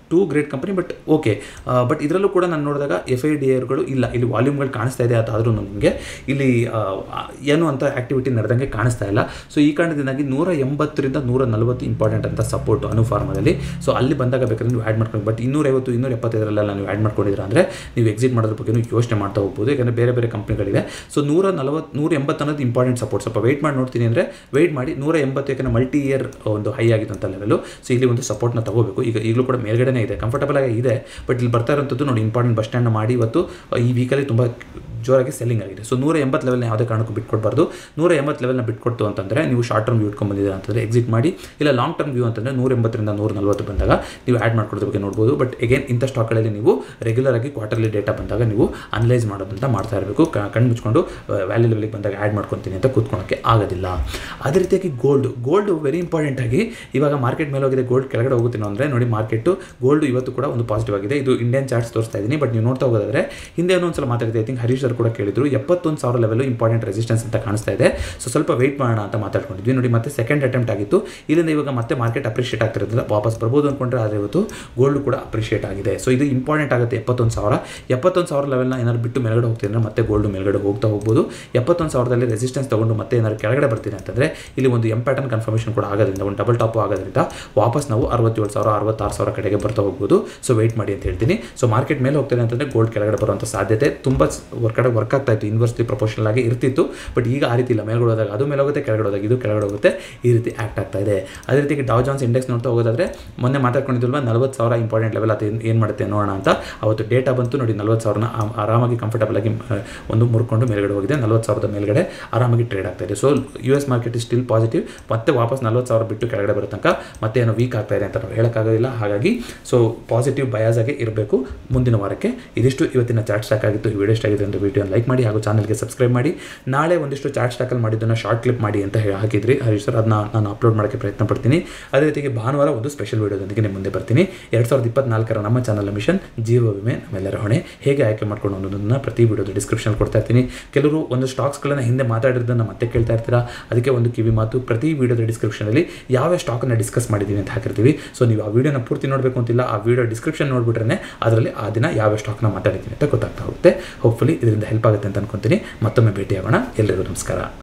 too great company but okay but ಇದರಲ್ಲೂ ಕೂಡ ನಾನು ನೋಡಿದಾಗ ಎಫ್ ಐ ಡಿ ಆರ್ಗಳು ಇಲ್ಲ ಇಲ್ಲಿ ವಾಲ್ಯೂಮ್ಗಳು ಕಾಣಿಸ್ತಾ ಇದೆ ಅದಾದರೂ ನಮಗೆ ಇಲ್ಲಿ ಆ, ಏನು ಅಂತ ಆ್ಯಕ್ಟಿವಿಟಿ ನಡೆದಂಗೆ ಕಾಣಿಸ್ತಾ ಇಲ್ಲ ಸೊ ಈ ಕಾರಣದಿಂದಾಗಿ ನೂರ ಎಂಬತ್ತರಿಂದ ನೂರ ನಲವತ್ತು ಇಂಪಾರ್ಟೆಂಟ್ ಅಂತ ಸಪೋರ್ಟ್ ಅನುಫಾರ್ಮದಲ್ಲಿ ಸೊ ಅಲ್ಲಿ ಬಂದಾಗ ಬೇಕಾದ್ರೆ ನೀವು ಆ್ಯಡ್ ಮಾಡ್ಕೊಂಡು ಬಟ್ ಇನ್ನೂರೈವತ್ತು ಇನ್ನೂರ ಎಪ್ಪತ್ತೈದರಲ್ಲೆಲ್ಲ ನೀವು ಆ್ಯಡ್ ಮಾಡ್ಕೊಂಡಿದ್ದೀರ ಅಂದರೆ ನೀವು ಎಕ್ಸಿಟ್ ಮಾಡೋದ್ರ ಬಗ್ಗೆ ಯೋಚನೆ ಮಾಡ್ತಾ ಹೋಗ್ಬೋದು ಯಾಕಂದರೆ ಬೇರೆ ಬೇರೆ ಕಂಪ್ನಿಗಳಿವೆ ಸೊ ನೂರ ನಲವತ್ತು ನೂರ ಎಂಬತ್ತು ಅನ್ನೋದು ಇಂಪಾರ್ಟೆಂಟ್ ಸಪೋರ್ಟ್ ಸ್ವಲ್ಪ ವೆಯ್ಟ್ ಮಾಡಿ ನೋಡ್ತೀನಿ ಅಂದರೆ ವೆಯ್ಟ್ ಮಾಡಿ ನೂರ ಎಂಬತ್ತು ಯಾಕಂದರೆ ಮಲ್ಟಿ ಇಯರ್ ಒಂದು ಹೈ ಆಗಿದ್ದಂಥ ಲೆವೆಲು ಸೊ ಇಲ್ಲಿ ಒಂದು ಸಪೋರ್ಟ್ನ ತಗೋಬೇಕು ಈಗ ಈಗಲೂ ಕೂಡ ಮೇಲ್ಗಡೆನೇ ಇದೆ ಕಂಫರ್ಟಬಲ್ ಆಗಿ ಇದೆ ಬಟ್ ಇಲ್ಲಿ ಬರ್ತಾ ಇರೋಂಥದ್ದು ನೋಡಿ ಇಂಪಾರ್ಟೆಂಟ್ ಬಸ್ ಸ್ಟ್ಯಾಂಡ್ ಮಾಡಿ ಇವತ್ತು ಈ ವೀಕಲ್ಲಿ ತುಂಬ ಜೋರಾಗಿ ಸೆಲ್ಲಿಂಗ್ ಆಗಿದೆ ಸೊ ನೂರ ಎಂಬತ್ತು ಲೆವೆಲ್ನ ಯಾವುದೇ ಕಾರಣಕ್ಕೂ ಬಿಟ್ಕೊಡ್ಬಾರ್ದು ನೂರ ಎಂಬತ್ತು ಲೆವೆಲ್ನ ಬಿಟ್ಕೊಡ್ತು ಅಂತಂದರೆ ನೀವು ಶಾರ್ಟ್ ಟರ್ಮ್ ವ್ಯೂ ಇಟ್ಕೊಂಡು ಬಂದಿದ್ದೀರಾ ಅಂತಂದರೆ ಎಕ್ಸಿಟ್ ಮಾಡಿ ಇಲ್ಲ ಲಾಂಗ್ ಟರ್ಮ್ ವ್ಯೂ ಅಂತಂದರೆ ನೂರ ಎಂಬತ್ತರಿಂದ ನೂರ ನಲ್ವತ್ತು ಬಂದಾಗ ನೀವು ಆ್ಯಡ್ ಮಾಡ್ಕೊಳ್ಳೋದ್ರ ಬಗ್ಗೆ ನೋಡ್ಬೋದು ಬಟ್ ಎಗೇನ್ ಇಂಥ ಸ್ಟಾಕ್ಗಳಲ್ಲಿ ನೀವು ರೆಗ್ಯುಲರ್ ಆಗಿ ಕ್ವಾರ್ಟರ್ಲಿ ಡೇಟಾ ಬಂದಾಗ ನೀವು ಅನಲೈಸ್ ಮಾಡೋದಂತ ಮಾಡ್ತಾ ಇರಬೇಕು ಕಣ್ಣು ಮುಚ್ಕೊಂಡು ವ್ಯಾಲ್ಯೂ ಲೆವೆಲ್ಗೆ ಬಂದಾಗ ಆ್ಯಡ್ ಮಾಡ್ಕೊತೀನಿ ಅಂತ ಕೂತ್ಕೊಳ್ಳೋಕ್ಕೆ ಆಗೋದಿಲ್ಲ ಅದೇ ರೀತಿಯಾಗಿ ಗೋಲ್ಡ್ ಗೋಲ್ಡ್ ವೆರಿ ಇಂಪಾರ್ಟೆಂಟ್ ಆಗಿ ಇವಾಗ ಮಾರ್ಕೆಟ್ ಮೇಲೆ ಹೋಗಿದೆ ಗೋಲ್ಡ್ ಕೆಳಗಡೆ ಹೋಗುತ್ತೇನೋ ಅಂದರೆ ನೋಡಿ ಮಾರ್ಕೆಟು ಗೋಲ್ಡ್ ಇವತ್ತು ಕೂಡ ಒಂದು ಪಾಸಿಟಿವ್ ಆಗಿದೆ ಇದು ಇಂಡಿಯನ್ ಚಾರ್ಟ್ಸ್ ತೋರಿಸ್ತಾ ಇದ್ದೀನಿ ಬಟ್ ನೀವು ನೋಡ್ತಾ ಹೋಗೋದಾದ್ರೆ ಹಿಂದೆ ಏನೋ ಒಂದ್ಸಲ ಮಾತಾಡಿದೆ ಐ ಥಿಂಕ್ ಹರೀಶ್ ಸರ್ ಕೂಡ ಕೇಳಿದ್ರು ಎಪ್ಪತ್ತೊಂದು ಸಾವಿರ ಲೆವೆಲ್ ಇಂಪಾರ್ಟೆಂಟ್ ರೆಸಿಸ್ಟೆನ್ಸ್ ಅಂತ ಕಾಣಿಸ್ತಾ ಇದೆ ಸೊ ಸ್ವಲ್ಪ ವೆಯ್ಟ್ ಮಾಡೋಣ ಅಂತ ಮಾತಾಡ್ಕೊಂಡಿದ್ವಿ ನೋಡಿ ಮತ್ತೆ ಸೆಕೆಂಡ್ ಅಟೆಂಪ್ಟ್ ಆಗಿತ್ತು ಇಲ್ಲಿಂದ ಇವಾಗ ಮತ್ತೆ ಮಾರ್ಕೆಟ್ ಅಪ್ರಿಷಿಯೇಟ್ ಆಗ್ತಿರೋದ್ರಿಂದ ವಾಪಸ್ ಬರ್ಬೋದು ಅಂದ್ಕೊಂಡ್ರೆ ಆದರೆ ಇವತ್ತು ಗೋಲ್ಡ್ ಕೂಡ ಅಪ್ರಿಷಿಯೇಟ್ ಆಗಿದೆ ಸೊ ಇದು ಇಂಪಾರ್ಟೆಂಟ್ ಆಗುತ್ತೆ ಎಪ್ಪತ್ತೊಂದು ಸಾವಿರ ಎಪ್ಪತ್ತೊಂದು ಸಾವಿರ ಲೆವೆಲ್ನ ಏನಾದ್ರು ಬಿಟ್ಟು ಮೇಲ್ಗಡೆ ಹೋಗ್ತೀನಿ ಅಂದರೆ ಮತ್ತೆ ಗೋಲ್ಡ್ ಮೇಲ್ಗಡೆ ಹೋಗ್ತಾ ಹೋಗ್ಬೋದು ಎಪ್ಪತ್ತೊಂದು ಸಾವಿರದಲ್ಲಿ ರೆಸಿಸ್ಟೆನ್ಸ್ ತಗೊಂಡು ಮತ್ತೆ ಏನಾದ್ರು ಕೆಳಗಡೆ ಬರ್ತೀನಿ ಅಂತಂದರೆ ಇಲ್ಲಿ ಒಂದು ಎಂ ಪ್ಯಾಟರ್ನ್ ಕನ್ಫರ್ಮೇಷನ್ ಕೂಡ ಆಗೋದ್ರಿಂದ ಒಂದು ಡಬಲ್ ಟಾಪ್ ಆಗೋದ್ರಿಂದ ವಾಪಸ್ ನಾವು ಅರವತ್ತೇಳು ಸಾವಿರ ಅರವತ್ತಾರು ಸಾವಿರ ಕಡೆಗೆ ಬರ್ತಾ ಹೋಗ್ಬೋದು ಸೊ ವೆಯ್ಟ್ ಮಾಡಿ ಅಂತ ಹೇಳ್ತೀನಿ ಸೊ ಮಾರ್ಕೆಟ್ ಮೇಲೆ ಹೋಗ್ತೇನೆ ಅಂತಂದರೆ ಗೋಲ್ಡ್ ಕೆಳಗಡೆ ಬರುವಂಥ ಸಾಧ್ಯತೆ ತುಂಬ ಕಡೆ ವರ್ಕ್ ಆಗ್ತಾ ಇತ್ತು ಇನ್ವರ್ಸ್ಲಿ ಪ್ರಪೋರ್ಷನಲ್ ಆಗಿ ಇರ್ತಿತ್ತು ಬಟ್ ಈಗ ಆ ರೀತಿ ಇಲ್ಲ ಮೇಲ್ಗಡೆ ಹೋದಾಗ ಅದು ಮೇಲೆ ಹೋಗುತ್ತೆ ಕೆಳಗಡೆ ಹೋದಾಗ ಇದು ಕೆಳಗಡೆ ಹೋಗುತ್ತೆ ಈ ರೀತಿ ಆ್ಯಕ್ಟ್ ಆಗ್ತಾ ಇದೆ ಅದೇ ರೀತಿ ಡಾವ್ ಜಾನ್ಸ್ ಇಂಡೆಕ್ಸ್ ನೋಡ್ತಾ ಹೋಗೋದಾದ್ರೆ ಮೊನ್ನೆ ಮಾತಾಡ್ಕೊಂಡಿದ್ವಲ್ವ ನಲ್ವತ್ತು ಸಾವಿರ ಇಂಪಾರ್ಟೆಂಟ್ ಲೆವೆಲ್ ಅದು ಏನು ಮಾಡುತ್ತೆ ನೋಡೋಣ ಅಂತ ಅವತ್ತು ಡೇಟಾ ಬಂತು ನೋಡಿ ನಲ್ವತ್ತು ಸಾವಿರನ ಆ- ಆರಾಮಾಗಿ ಕಂಫರ್ಟಬಲ್ ಆಗಿ ಆ, ಒಂದು ಮುರ್ಕೊಂಡು ಮೇಲ್ಗಡೆ ಹೋಗಿದೆ ನಲ್ವತ್ತು ಸಾವಿರದ ಮೇಲ್ಗಡೆ ಆರಾಮಾಗಿ ಟ್ರೇಡ್ ಆಗ್ತಾ ಇದೆ so U S market is still positive ಮತ್ತೆ ವಾಪಸ್ ನಲ್ವತ್ತು ಸಾವಿರ ಬಿಟ್ಟು ಕೆಳಗಡೆ ಬರೋ ತನಕ ಮತ್ತೆ ಏನೋ ವೀಕ್ ಆಗ್ತಾ ಇದೆ ಅಂತ ನಾವು ಹೇಳೋಕ್ಕಾಗೋದಿಲ್ಲ ಹಾಗಾಗಿ ಸೊ ಪಾಸಿಟಿವ್ ಬಯಾಸ್ ಆಗಿ ಇರಬೇಕು ಮುಂದಿನ ವಾರಕ್ಕೆ ಇದಿಷ್ಟು ಇವತ್ತಿನ ಚಾರ್ಟ್ ಸ್ಟಾಕ್ ಆಗಿತ್ತು ಈ ವಿಡಿಯೋ ಇಷ್ಟ ಆಗಿದೆ ಅಂತ ವಿಡಿಯೋ ಲೈಕ್ ಮಾಡಿ ಹಾಗೂ ಚಾನಲ್ಗೆ ಸಬ್ಸ್ಕ್ರೈಬ್ ಮಾಡಿ ನಾಳೆ ಒಂದಿಷ್ಟು ಚಾರ್ಟ್ ಸ್ಟಾಕಲ್ಲಿ ಮಾಡಿದ್ದನ್ನು ಶಾರ್ಟ್ ಕ್ಲಿಪ್ ಮಾಡಿ ಅಂತ ಹೇಳಿ ಹಾಕಿದ್ರಿ ಹರೀಶ್ ಸರ್ ಅದನ್ನ ನಾನು ಅಪ್ಲೋಡ್ ಮಾಡೋಕ್ಕೆ ಪ್ರಯತ್ನ ಪಡ್ತೀನಿ ಅದೇ ರೀತಿಗೆ ಭಾನುವಾರ ಒಂದು ಸ್ಪೆಷಲ್ ವಿಡಿಯೋದೊಂದಿಗೆ ನಿಮ್ಮ ಮುಂದೆ ಬರ್ತೀನಿ ಎರಡು ಸಾವಿರದ ಇಪ್ಪತ್ನಾಲ್ಕರ ನಮ್ಮ ಚಾನಲ್ ಮಿಷನ್ ಜೀವ ವಿಮೆ ನಮ್ಮೆಲ್ಲರ ಹೊಣೆ ಹೇಗೆ ಆಯ್ಕೆ ಮಾಡ್ಕೊಂಡು ಅನ್ನೋದನ್ನು ಪ್ರತಿ ವಿಡಿಯೋದ ಡಿಸ್ಕ್ರಿಪ್ಷನ್ ಕೊಡ್ತಾ ಇರ್ತೀನಿ ಕೆಲವರು ಒಂದು ಸ್ಟಾಕ್ಸ್ಗಳನ್ನು ಹಿಂದೆ ಮಾತಾಡಿರೋದನ್ನು ಮತ್ತೆ ಕೇಳ್ತಾ ಇರ್ತೀರಾ ಅದಕ್ಕೆ ಒಂದು ಕಿವಿ ಮಾತು ಪ್ರತಿ ವಿಡಿಯೋದ ಡಿಸ್ಕ್ರಿಪ್ಷನಲ್ಲಿ ಯಾವ ಸ್ಟಾಕನ್ನು ಡಿಸ್ಕಸ್ ಮಾಡಿದ್ದೀವಿ ಅಂತ ಹಾಕಿರ್ತೀವಿ ಸೊ ನೀವು ಆ ವಿಡಿಯೋನ ಪೂರ್ತಿ ನೋಡಬೇಕು ಅಂತಿಲ್ಲ ಆ ವಿಡಿಯೋ ಡಿಸ್ಕ್ರಿಪ್ಷನ್ ನೋಡ್ಬಿಟ್ರೆ ಅದರಲ್ಲಿ ಆ ದಿನ ಯಾವ ಸ್ಟಾಕ್ನ ಮಾತಾಡಿದ್ದೀನಿ ಅಂತ ಗೊತ್ತಾಗ್ತಾ ಹೋಗುತ್ತೆ ಹೋಪ್ಫುಲಿ ಇದರಿಂದ ಹೆಲ್ಪ್ ಆಗುತ್ತೆ ಅಂತ ಅನ್ಕೊಂತೀನಿ ಮತ್ತೊಮ್ಮೆ ಭೇಟಿಯಾಗೋಣ ಎಲ್ಲರಿಗೂ ನಮಸ್ಕಾರ